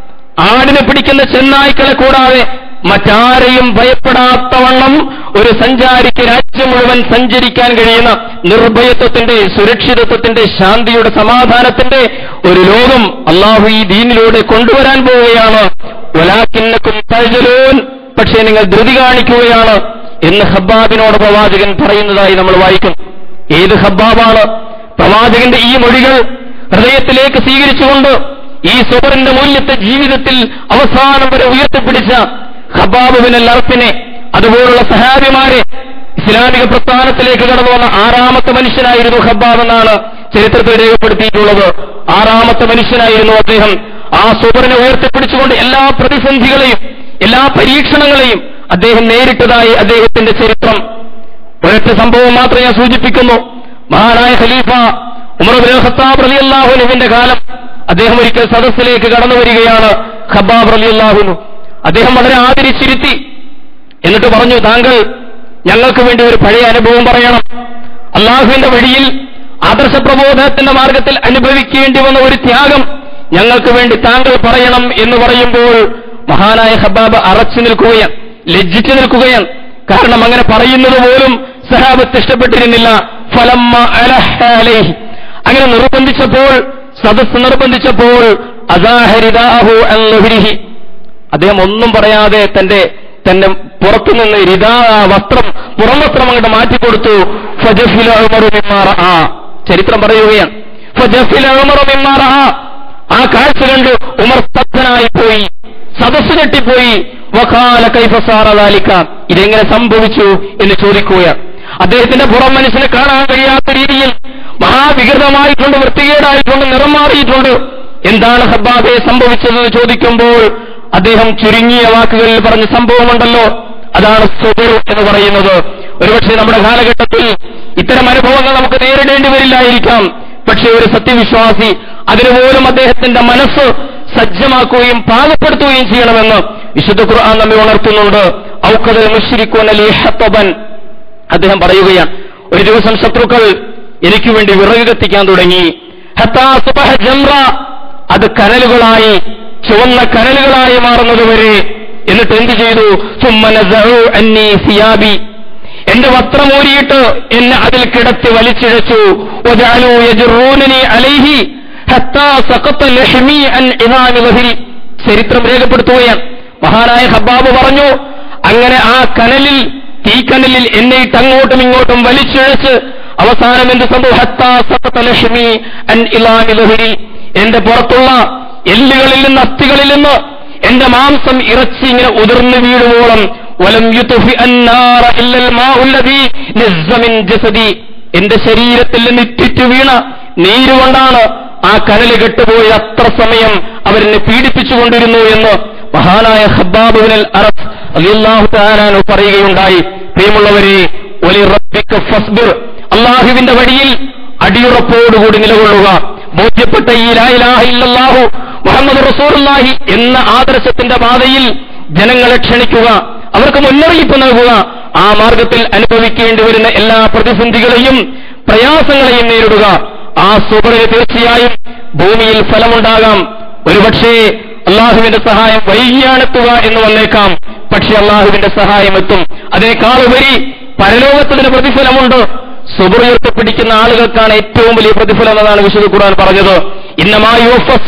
ആടിനെ പിടിക്കുന്ന ചെന്നായ്ക്കളെ കൂടാതെ മറ്റാരെയും ഭയപ്പെടാത്തവണ്ണം ഒരു സഞ്ചാരിക്ക് രാജ്യം മുഴുവൻ സഞ്ചരിക്കാൻ കഴിയുന്ന നിർഭയത്വത്തിന്റെ സുരക്ഷിതത്വത്തിന്റെ ശാന്തിയുടെ സമാധാനത്തിന്റെ ഒരു ലോകം അള്ളാഹു ഈ ദീനിലൂടെ കൊണ്ടുവരാൻ പോവുകയാണ് ഒലാക്കിന്നക്കും തഴലൂൻ പക്ഷേ നിങ്ങൾ ധൃതി കാണിക്കുകയാണ് എന്ന് ഹബ്ബാബിനോട് പ്രവാചകൻ പറയുന്നതായി നമ്മൾ വായിക്കും ഏത് ഹബ്ബാബാണ് പ്രവാചകന്റെ ഈ മൊഴികൾ ഹൃദയത്തിലേക്ക് സ്വീകരിച്ചുകൊണ്ട് ഈ സുബറിന്റെ മൂല്യത്തെ ജീവിതത്തിൽ അവസാനം വരെ ഉയർത്തിപ്പിടിച്ച ഹബാബുബിൻ അർഫിനെ അതുപോലുള്ള സഹാബിമാരെ ഇസ്ലാമിക പ്രസ്ഥാനത്തിലേക്ക് കടന്നു വന്ന ആറാമത്തെ മനുഷ്യനായിരുന്നു ഹബ്ബാബ് എന്നാണ് ചരിത്രത്തിൽ രേഖപ്പെടുത്തിയിട്ടുള്ളത് ആറാമത്തെ മനുഷ്യനായിരുന്നു അദ്ദേഹം ആ സുബറിനെ ഉയർത്തിപ്പിടിച്ചുകൊണ്ട് എല്ലാ പ്രതിസന്ധികളെയും എല്ലാ പരീക്ഷണങ്ങളെയും അദ്ദേഹം നേരിട്ടതായി അദ്ദേഹത്തിന്റെ ചരിത്രം ഒരൊറ്റ സംഭവം മാത്രം ഞാൻ സൂചിപ്പിക്കുന്നു മഹാനായ ഖലീഫ ഉമർ ബിൻ ഖത്താബ് റളിയല്ലാഹുവിന്റെ കാലം അദ്ദേഹം ഒരിക്കൽ സദസ്സിലേക്ക് കടന്നു വരികയാണ് ഖബാബ് റളിയല്ലാഹുനു അദ്ദേഹം വളരെ ആദരിച്ചിരുത്തി എന്നിട്ട് പറഞ്ഞു താങ്കൾ ഞങ്ങൾക്ക് വേണ്ടി ഒരു പഴയ അനുഭവം പറയണം അള്ളാഹുവിന്റെ വഴിയിൽ ആദർശ പ്രബോധനത്തിന്റെ മാർഗത്തിൽ അനുഭവിക്കേണ്ടി വന്ന ഒരു ത്യാഗം ഞങ്ങൾക്ക് വേണ്ടി താങ്കൾ പറയണം എന്ന് പറയുമ്പോൾ മഹാനായ ഹബാബ് അറച്ചു നിൽക്കുകയാണ് ലജ്ജിച്ചു നിൽക്കുകയാണ് കാരണം അങ്ങനെ പറയുന്നത് പോലും സഹാബത്ത് ഇഷ്ടപ്പെട്ടിരുന്നില്ല ഫലമ്മ അലഹ അലൈഹി അങ്ങനെ നിർബന്ധിച്ചപ്പോൾ സദസ് നിർബന്ധിച്ചപ്പോൾ അസാഹരിദാഹു അൻലുഹ്രിഹി അദ്ദേഹം ഒന്നും പറയാതെ തന്റെ തന്റെ പുറത്തുനിന്ന് രിതാ വസ്ത്രം പുറം വസ്ത്രം അങ്ങോട്ട് മാറ്റിക്കൊടുത്തു ഫജഫില ഉമറു മിമ്മാ റആ. ചരിത്രം പറയുകയാണ് ഫജഫില ഉമറു മിമ്മാ റആ. ആ കാഴ്ച കണ്ട് ഉമർ സ്തബ്ധനായി പോയി സദസ് കെട്ടിപ്പോയി വഖാല കൈഫ സാറ ദാലിക. ഇതെങ്ങനെ സംഭവിച്ചു എന്ന് ചോദിക്കുകയാണ് അദ്ദേഹത്തിന്റെ പുറം മനസ്സിനെ കാണാൻ കഴിയാത്ത രീതിയിൽ മഹാവികൃതമായിട്ടുണ്ട് വൃത്തികേടായിട്ടുണ്ട് നിറം മാറിയിട്ടുണ്ട് എന്താണ് ഹബ്ബാബെ സംഭവിച്ചതെന്ന് ചോദിക്കുമ്പോൾ അദ്ദേഹം ചുരുങ്ങിയ വാക്കുകളിൽ പറഞ്ഞ സംഭവമുണ്ടല്ലോ അതാണ് സുബർ എന്ന് പറയുന്നത് ഒരുപക്ഷെ നമ്മുടെ കാലഘട്ടത്തിൽ ഇത്തരം അനുഭവങ്ങൾ നമുക്ക് നേരിടേണ്ടി വരില്ലായിരിക്കാം പക്ഷേ ഒരു സത്യവിശ്വാസി അതിനുപോലും അദ്ദേഹത്തിന്റെ മനസ്സ് സജ്ജമാക്കുകയും പാകപ്പെടുത്തുകയും ചെയ്യണമെന്ന് വിശുദ്ധ ഖുർആൻ നമ്മെ ഉണർത്തുന്നുണ്ട് ഔക്കതൽ മുശ്രിക്കുൻ അലി ഹത്തബൻ അദ്ദേഹം പറയുകയാണ് ഒരു ദിവസം ശത്രുക്കൾ എനിക്ക് വേണ്ടി വിറക് കത്തിക്കാൻ തുടങ്ങി ഹത്താ സുബഹ ജംറ അത് കനലുകളായി ചുവന്ന കനലുകളായി മാറുന്നതുവരെ എന്നിട്ട് എന്ത് ചെയ്തു സുമ്മനസഉ അന്നി സിയാബി എന്റെ വസ്ത്രമൂരിയിട്ട് എന്നെ അതിൽ കിടത്തി വലിച്ചിഴച്ചു വജഅലു യജറൂനനി അലൈഹി ഹത്താ സഖത്ത ലഹ്മി അൻ ഇമാമി വഹരി ചരിത്രം രേഖപ്പെടുത്തുകയാണ് മഹാനായ ഹബ്ബാബ് പറഞ്ഞു അങ്ങനെ ആ കനലിൽ തീക്കനലിൽ എന്നെ ഇട്ട് അങ്ങോട്ടും ഇങ്ങോട്ടും വലിച്ചിഴച്ച് അവസാനം എന്ത് സംഭവം ഹത്താ സഖത്ത ലഹ്മി അൻ ഇലാമി വഹരി എന്റെ പുറത്തുള്ള എല്ലുകളിൽ നിന്ന് അസ്ഥികളിൽ നിന്ന് എന്റെ മാംസം ഇറച്ചി ഇങ്ങനെ ഉതിർന്നു വീഴുവോളം വലം യുതുഫി അന്നാറ ഇല്ലൽ മാഉല്ലദീ നസ്സ മിൻ ജസദി എന്റെ ശരീരത്തിൽ നിന്ന് ഇറ്റിറ്റു വീണ നീരുകൊണ്ടാണ് ആ കനല് കെട്ടുപോയി അത്ര സമയം അവരെന്നെ പീഡിപ്പിച്ചുകൊണ്ടിരുന്നു എന്ന് മഹാനായ ഹബ്ബാബുവിനൽ അറബ് അലിയല്ലാഹു താനാനു പറയുകയുണ്ടായി പ്രിയമുള്ളവരെ ഒലി റബ്ബിക ഫസ്ബിർ അള്ളാഹുവിന്റെ വഴിയിൽ അടിയുറപ്പോടുകൂടി നിലകൊള്ളുക ബോധ്യപ്പെട്ട ഈ ലായിലാഹ ഇല്ലല്ലാഹു മുഹമ്മദ് റസൂലുള്ളാഹി എന്ന ആദർശത്തിന്റെ പാതയിൽ ജനങ്ങളെ ക്ഷണിക്കുക അവർക്ക് മുന്നറിയിപ്പ് നൽകുക ആ മാർഗത്തിൽ അനുഭവിക്കേണ്ടി വരുന്ന എല്ലാ പ്രതിസന്ധികളെയും പ്രയാസങ്ങളെയും നേരിടുക ആ സുബറിന് തീർച്ചയായും ഭൂമിയിൽ ഫലമുണ്ടാകാം ഒരുപക്ഷേ അള്ളാഹുവിന്റെ സഹായം വൈകിയാണെത്തുക എന്ന് വന്നേക്കാം പക്ഷെ അള്ളാഹുവിന്റെ സഹായം എത്തും അതിനേക്കാളുപരി പരലോകത്തിന് പ്രതിഫലമുണ്ട് സുബർ ഉയർത്തിപ്പിടിക്കുന്ന ആളുകൾക്കാണ് ഏറ്റവും വലിയ പ്രതിഫലം എന്നതാണ് വിശുദ്ധ ഖുർആൻ പറഞ്ഞത് ഇന്നമായി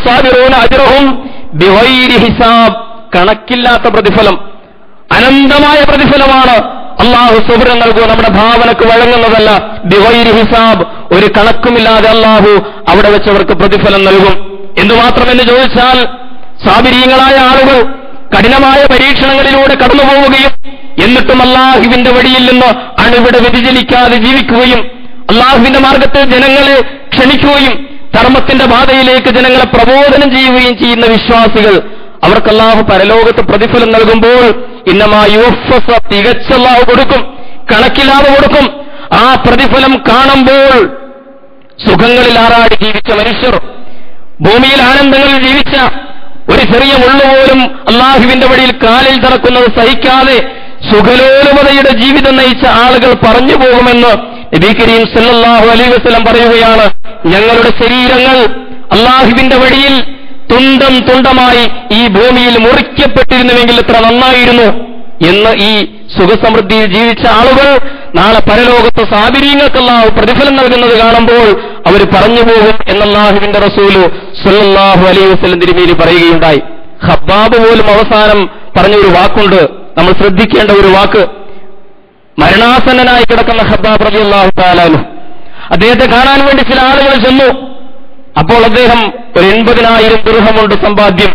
അജ്റഹും ബിഗൈരി ഹിസാബ് കണക്കില്ലാത്ത പ്രതിഫലം അനന്തമായ പ്രതിഫലമാണ് അള്ളാഹു സുബരം നൽകുക നമ്മുടെ ഭാവനക്ക് വഴങ്ങുന്നതല്ല ബിവൈരി ഹിസാബ് ഒരു കണക്കുമില്ലാതെ അള്ളാഹു അവിടെ വെച്ചവർക്ക് പ്രതിഫലം നൽകും എന്തുമാത്രമെന്ന് ചോദിച്ചാൽ സാബിരീയങ്ങളായ ആളുകൾ കഠിനമായ പരീക്ഷണങ്ങളിലൂടെ കടന്നു പോവുകയും എന്നിട്ടും അള്ളാഹുവിന്റെ വഴിയിൽ നിന്ന് അണിവിടെ വ്യതിചലിക്കാതെ ജീവിക്കുകയും അള്ളാഹുവിന്റെ മാർഗത്തിൽ ജനങ്ങളെ ക്ഷണിക്കുകയും ധർമ്മത്തിന്റെ പാതയിലേക്ക് ജനങ്ങളെ പ്രബോധനം ചെയ്യുകയും ചെയ്യുന്ന വിശ്വാസികൾ അവർക്ക് അള്ളാഹു പരലോകത്ത് പ്രതിഫലം നൽകുമ്പോൾ ഇന്നമായി തികച്ച അള്ളാഹു കൊടുക്കും കണക്കില്ലാതെ കൊടുക്കും ആ പ്രതിഫലം കാണുമ്പോൾ സുഖങ്ങളിൽ ആറാടി ജീവിച്ച മനുഷ്യർ ഭൂമിയിൽ ആനന്ദങ്ങളിൽ ജീവിച്ച ഒരു ചെറിയ മുള്ളുപോലും അള്ളാഹുവിന്റെ വഴിയിൽ കാലിൽ തറക്കുന്നത് സഹിക്കാതെ സുഖലോലുപതയുടെ ജീവിതം നയിച്ച ആളുകൾ പറഞ്ഞു പോകുമെന്ന് നബി കരീം സല്ലല്ലാഹു അലൈഹി വസല്ലം പറയുകയാണ് ഞങ്ങളുടെ ശരീരങ്ങൾ അള്ളാഹുവിന്റെ വഴിയിൽ തുണ്ടം തുണ്ടമായി ഈ ഭൂമിയിൽ മുറിക്കപ്പെട്ടിരുന്നുവെങ്കിൽ എത്ര നന്നായിരുന്നു എന്ന് ഈ സുഖസമൃദ്ധിയിൽ ജീവിച്ച ആളുകൾ നാളെ പരലോകത്ത് സാബിരീങ്ങൾക്കല്ലാഹു പ്രതിഫലം നൽകുന്നത് കാണുമ്പോൾ അവർ പറഞ്ഞു പോകും എന്നല്ലാഹുവിന്റെ റസൂല് സല്ലല്ലാഹു അലൈഹി വസല്ലം തിരുമേനി പറയുകയുണ്ടായി ഹബ്ബാബ് പോലും അവസാനം പറഞ്ഞ ഒരു വാക്കുണ്ട് നമ്മൾ ശ്രദ്ധിക്കേണ്ട ഒരു വാക്ക് മരണാസന്നനായി കിടക്കുന്ന ഹബ്ബാബ് റളിയല്ലാഹു താലാനു അദ്ദേഹത്തെ കാണാൻ വേണ്ടി ചില ആളുകൾ ചെന്നു അപ്പോൾ അദ്ദേഹം ഒരു എൺപതിനായിരം ദൃഹമുണ്ട് സമ്പാദ്യം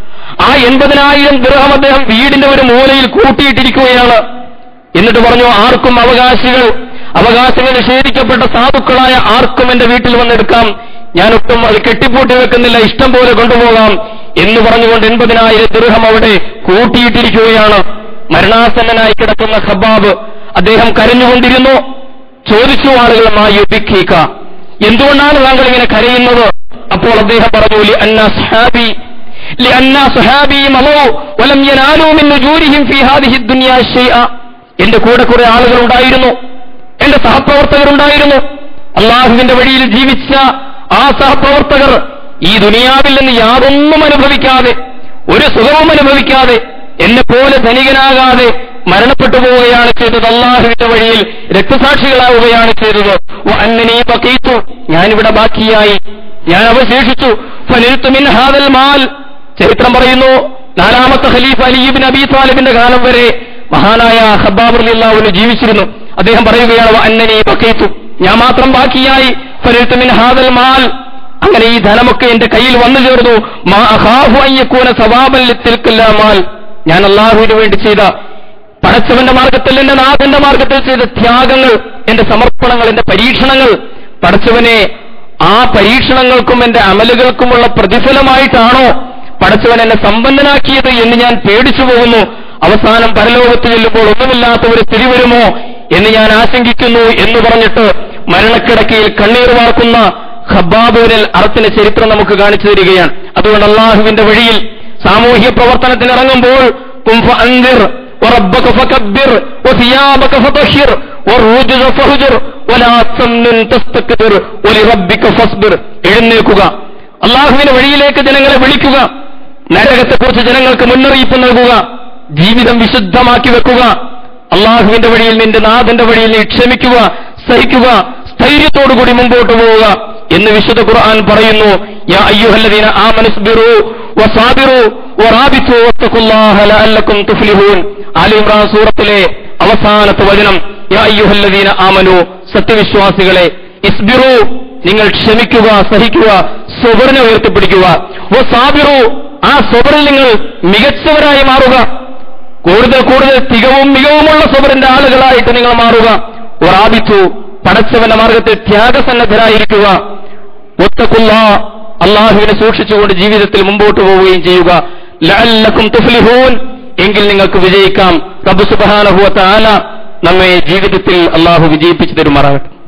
ആ എൺപതിനായിരം ദൃഹം അദ്ദേഹം വീടിന്റെ ഒരു മൂലയിൽ കൂട്ടിയിട്ടിരിക്കുകയാണ് എന്നിട്ട് പറഞ്ഞു ആർക്കും അവകാശികൾ അവകാശങ്ങൾ നിഷേധിക്കപ്പെട്ട സാധുക്കളായ ആർക്കും എന്റെ വീട്ടിൽ വന്നെടുക്കാം ഞാൻ ഒട്ടും അത് കെട്ടിപ്പൂട്ടി വെക്കുന്നില്ല ഇഷ്ടം പോലെ കൊണ്ടുപോകാം എന്ന് പറഞ്ഞുകൊണ്ട് എൺപതിനായിരം ദൃഹം അവിടെ കൂട്ടിയിട്ടിരിക്കുകയാണ് മരണാസന്നനായി കിടക്കുന്ന ഖബാബ് അദ്ദേഹം കരഞ്ഞുകൊണ്ടിരുന്നു ചോദിച്ചു ആളുകൾ മായുബിഖീക്ക എന്തുകൊണ്ടാണ് താങ്കൾ ഇങ്ങനെ കരയുന്നത് അപ്പോൾ അദ്ദേഹം പറഞ്ഞു ലി അന്ന സഹാബി ലി അന്ന സഹാബി മലോ വലം യനാലൂ മിൻ നുജൂരിഹിം ഫീ ഹാദിഹി ദുനിയാ ശൈഅ എന്റെ കൂടെ കുറെ ആളുകൾ ഉണ്ടായിരുന്നു എന്റെ സഹപ്രവർത്തകരുണ്ടായിരുന്നു അള്ളാഹുവിന്റെ വഴിയിൽ ജീവിച്ച ആ സഹപ്രവർത്തകർ ഈ ദുനിയാവിൽ നിന്ന് യാതൊന്നും അനുഭവിക്കാതെ ഒരു സുഖവും അനുഭവിക്കാതെ എന്നെ പോലെ ധനികനാകാതെ മരണപ്പെട്ടു പോവുകയാണ് ചെയ്തത് അള്ളാഹുവിന്റെ വഴിയിൽ രക്തസാക്ഷികളാവുകയാണ് ചെയ്തത് അന്നനീ പക്കീത്തു ഞാനിവിടെ ബാക്കിയായി ഞാൻ അവശേഷിച്ചു ഫനിൽത്തു മിൻ ഹാദൽ മാൽ ചരിത്രം പറയുന്നു നാലാമത്തെ ഖലീഫ അലിബിൻ അബി താലിബിന്റെ കാലം വരെ മഹാനായ ഹബ്ബാബ് അള്ളാഹുവിന് ജീവിച്ചിരുന്നു അദ്ദേഹം പറയുകയാണ് അന്നനീ പക്കീത്തു ഞാൻ മാത്രം ബാക്കിയായി ഫനിൽത്തു മിൻ ഹാദൽ മാൽ അങ്ങനെ ഈ ധനമൊക്കെ എന്റെ കയ്യിൽ വന്നു ചേർന്നു മാ അഖാഫു അയ്യക്കൂന സവാബൻ ലിത്തിൽക്കല്ല മാൽ ഞാൻ അള്ളാഹുവിന് വേണ്ടി ചെയ്ത പടച്ചവന്റെ മാർഗത്തിൽ എന്റെ നാഥന്റെ മാർഗത്തിൽ ചെയ്ത ത്യാഗങ്ങൾ എന്റെ സമർപ്പണങ്ങൾ എന്റെ പരീക്ഷണങ്ങൾ പടച്ചവനെ ആ പരീക്ഷണങ്ങൾക്കും എന്റെ അമലുകൾക്കുമുള്ള പ്രതിഫലമായിട്ടാണോ പടച്ചവൻ എന്നെ സമ്പന്നനാക്കിയത് എന്ന് ഞാൻ പേടിച്ചു പോകുന്നു അവസാനം പരലോകത്ത് ചെല്ലുമ്പോൾ ഒന്നുമില്ലാത്ത ഒരു സ്ഥിതി വരുമോ എന്ന് ഞാൻ ആശങ്കിക്കുന്നു എന്ന് പറഞ്ഞിട്ട് മരണക്കിടക്കയിൽ കണ്ണീർ വാർക്കുന്ന ഖബാബൂരിൽ അറത്തിന്റെ ചരിത്രം നമുക്ക് കാണിച്ചു തരികയാണ് അതുകൊണ്ട് അള്ളാഹുവിന്റെ വഴിയിൽ സാമൂഹ്യ പ്രവർത്തനത്തിന് ഇറങ്ങുമ്പോൾ കുംഫ അന്തിർ وربك فكبر وثيابك فطهر والرجز فهجر ولا تمنن تستكبر ولربك فاصبر എഴുന്നേൽക്കുക അള്ളാഹുവിന്റെ വഴിയിലേക്ക് ജനങ്ങളെ വിളിക്കുക നരകത്തെക്കുറിച്ച് ജനങ്ങൾക്ക് മുന്നറിയിപ്പ് നൽകുക ജീവിതം വിശുദ്ധമാക്കി വെക്കുക അള്ളാഹുവിന്റെ വഴിയിൽ നിന്റെ നാഥന്റെ വഴിയിൽ നീ ക്ഷമിക്കുക സഹിക്കുക സ്ഥൈര്യത്തോടുകൂടി മുമ്പോട്ട് പോവുക എന്ന് വിശുദ്ധ ഖുർആൻ പറയുന്നു യാ അയ്യുഹല്ലദീന ആമനസ്ബിറു വസാബിറു വറാബിതു വത്തഖുല്ലാഹ ലഅല്ലക്കും തുഫ്ലിഹൂൻ ആലി ഇമ്രാൻ സൂറത്തിലെ അവസാനത്തെ വചനം യാ അയ്യുഹല്ലദീന ആമനു സത്യവിശ്വാസികളെ ഇസ്ബിറു നിങ്ങൾ ക്ഷമിക്കുക സഹിക്കുക സ്വബറിനെ ഉയർത്തിപ്പിടിക്കുക വസാബിറു ആ സ്വബറിൽ നിങ്ങൾ മികച്ചവരായി മാറുക കൂടുതൽ കൂടുതൽ തികവും മികവുമുള്ള സ്വബറിന്റെ ആളുകളായിട്ട് നിങ്ങൾ മാറുക വറാബിച്ചു പടച്ചവന്റെ മാർഗത്തിൽ ത്യാഗസന്നദ്ധരായിരിക്കുക ഒത്തക്കുള്ള അള്ളാഹുവിനെ സൂക്ഷിച്ചുകൊണ്ട് ജീവിതത്തിൽ മുമ്പോട്ട് പോവുകയും ചെയ്യുക ലഅല്ലക്കും തുഫ്ലിഹൂൻ എങ്കിൽ നിങ്ങൾക്ക് വിജയിക്കാം റബ്ബ് സുബ്ഹാനഹു വ തആല നമ്മെ ജീവിതത്തിൽ അള്ളാഹു വിജയിപ്പിച്ചു തരുമാറാകട്ടെ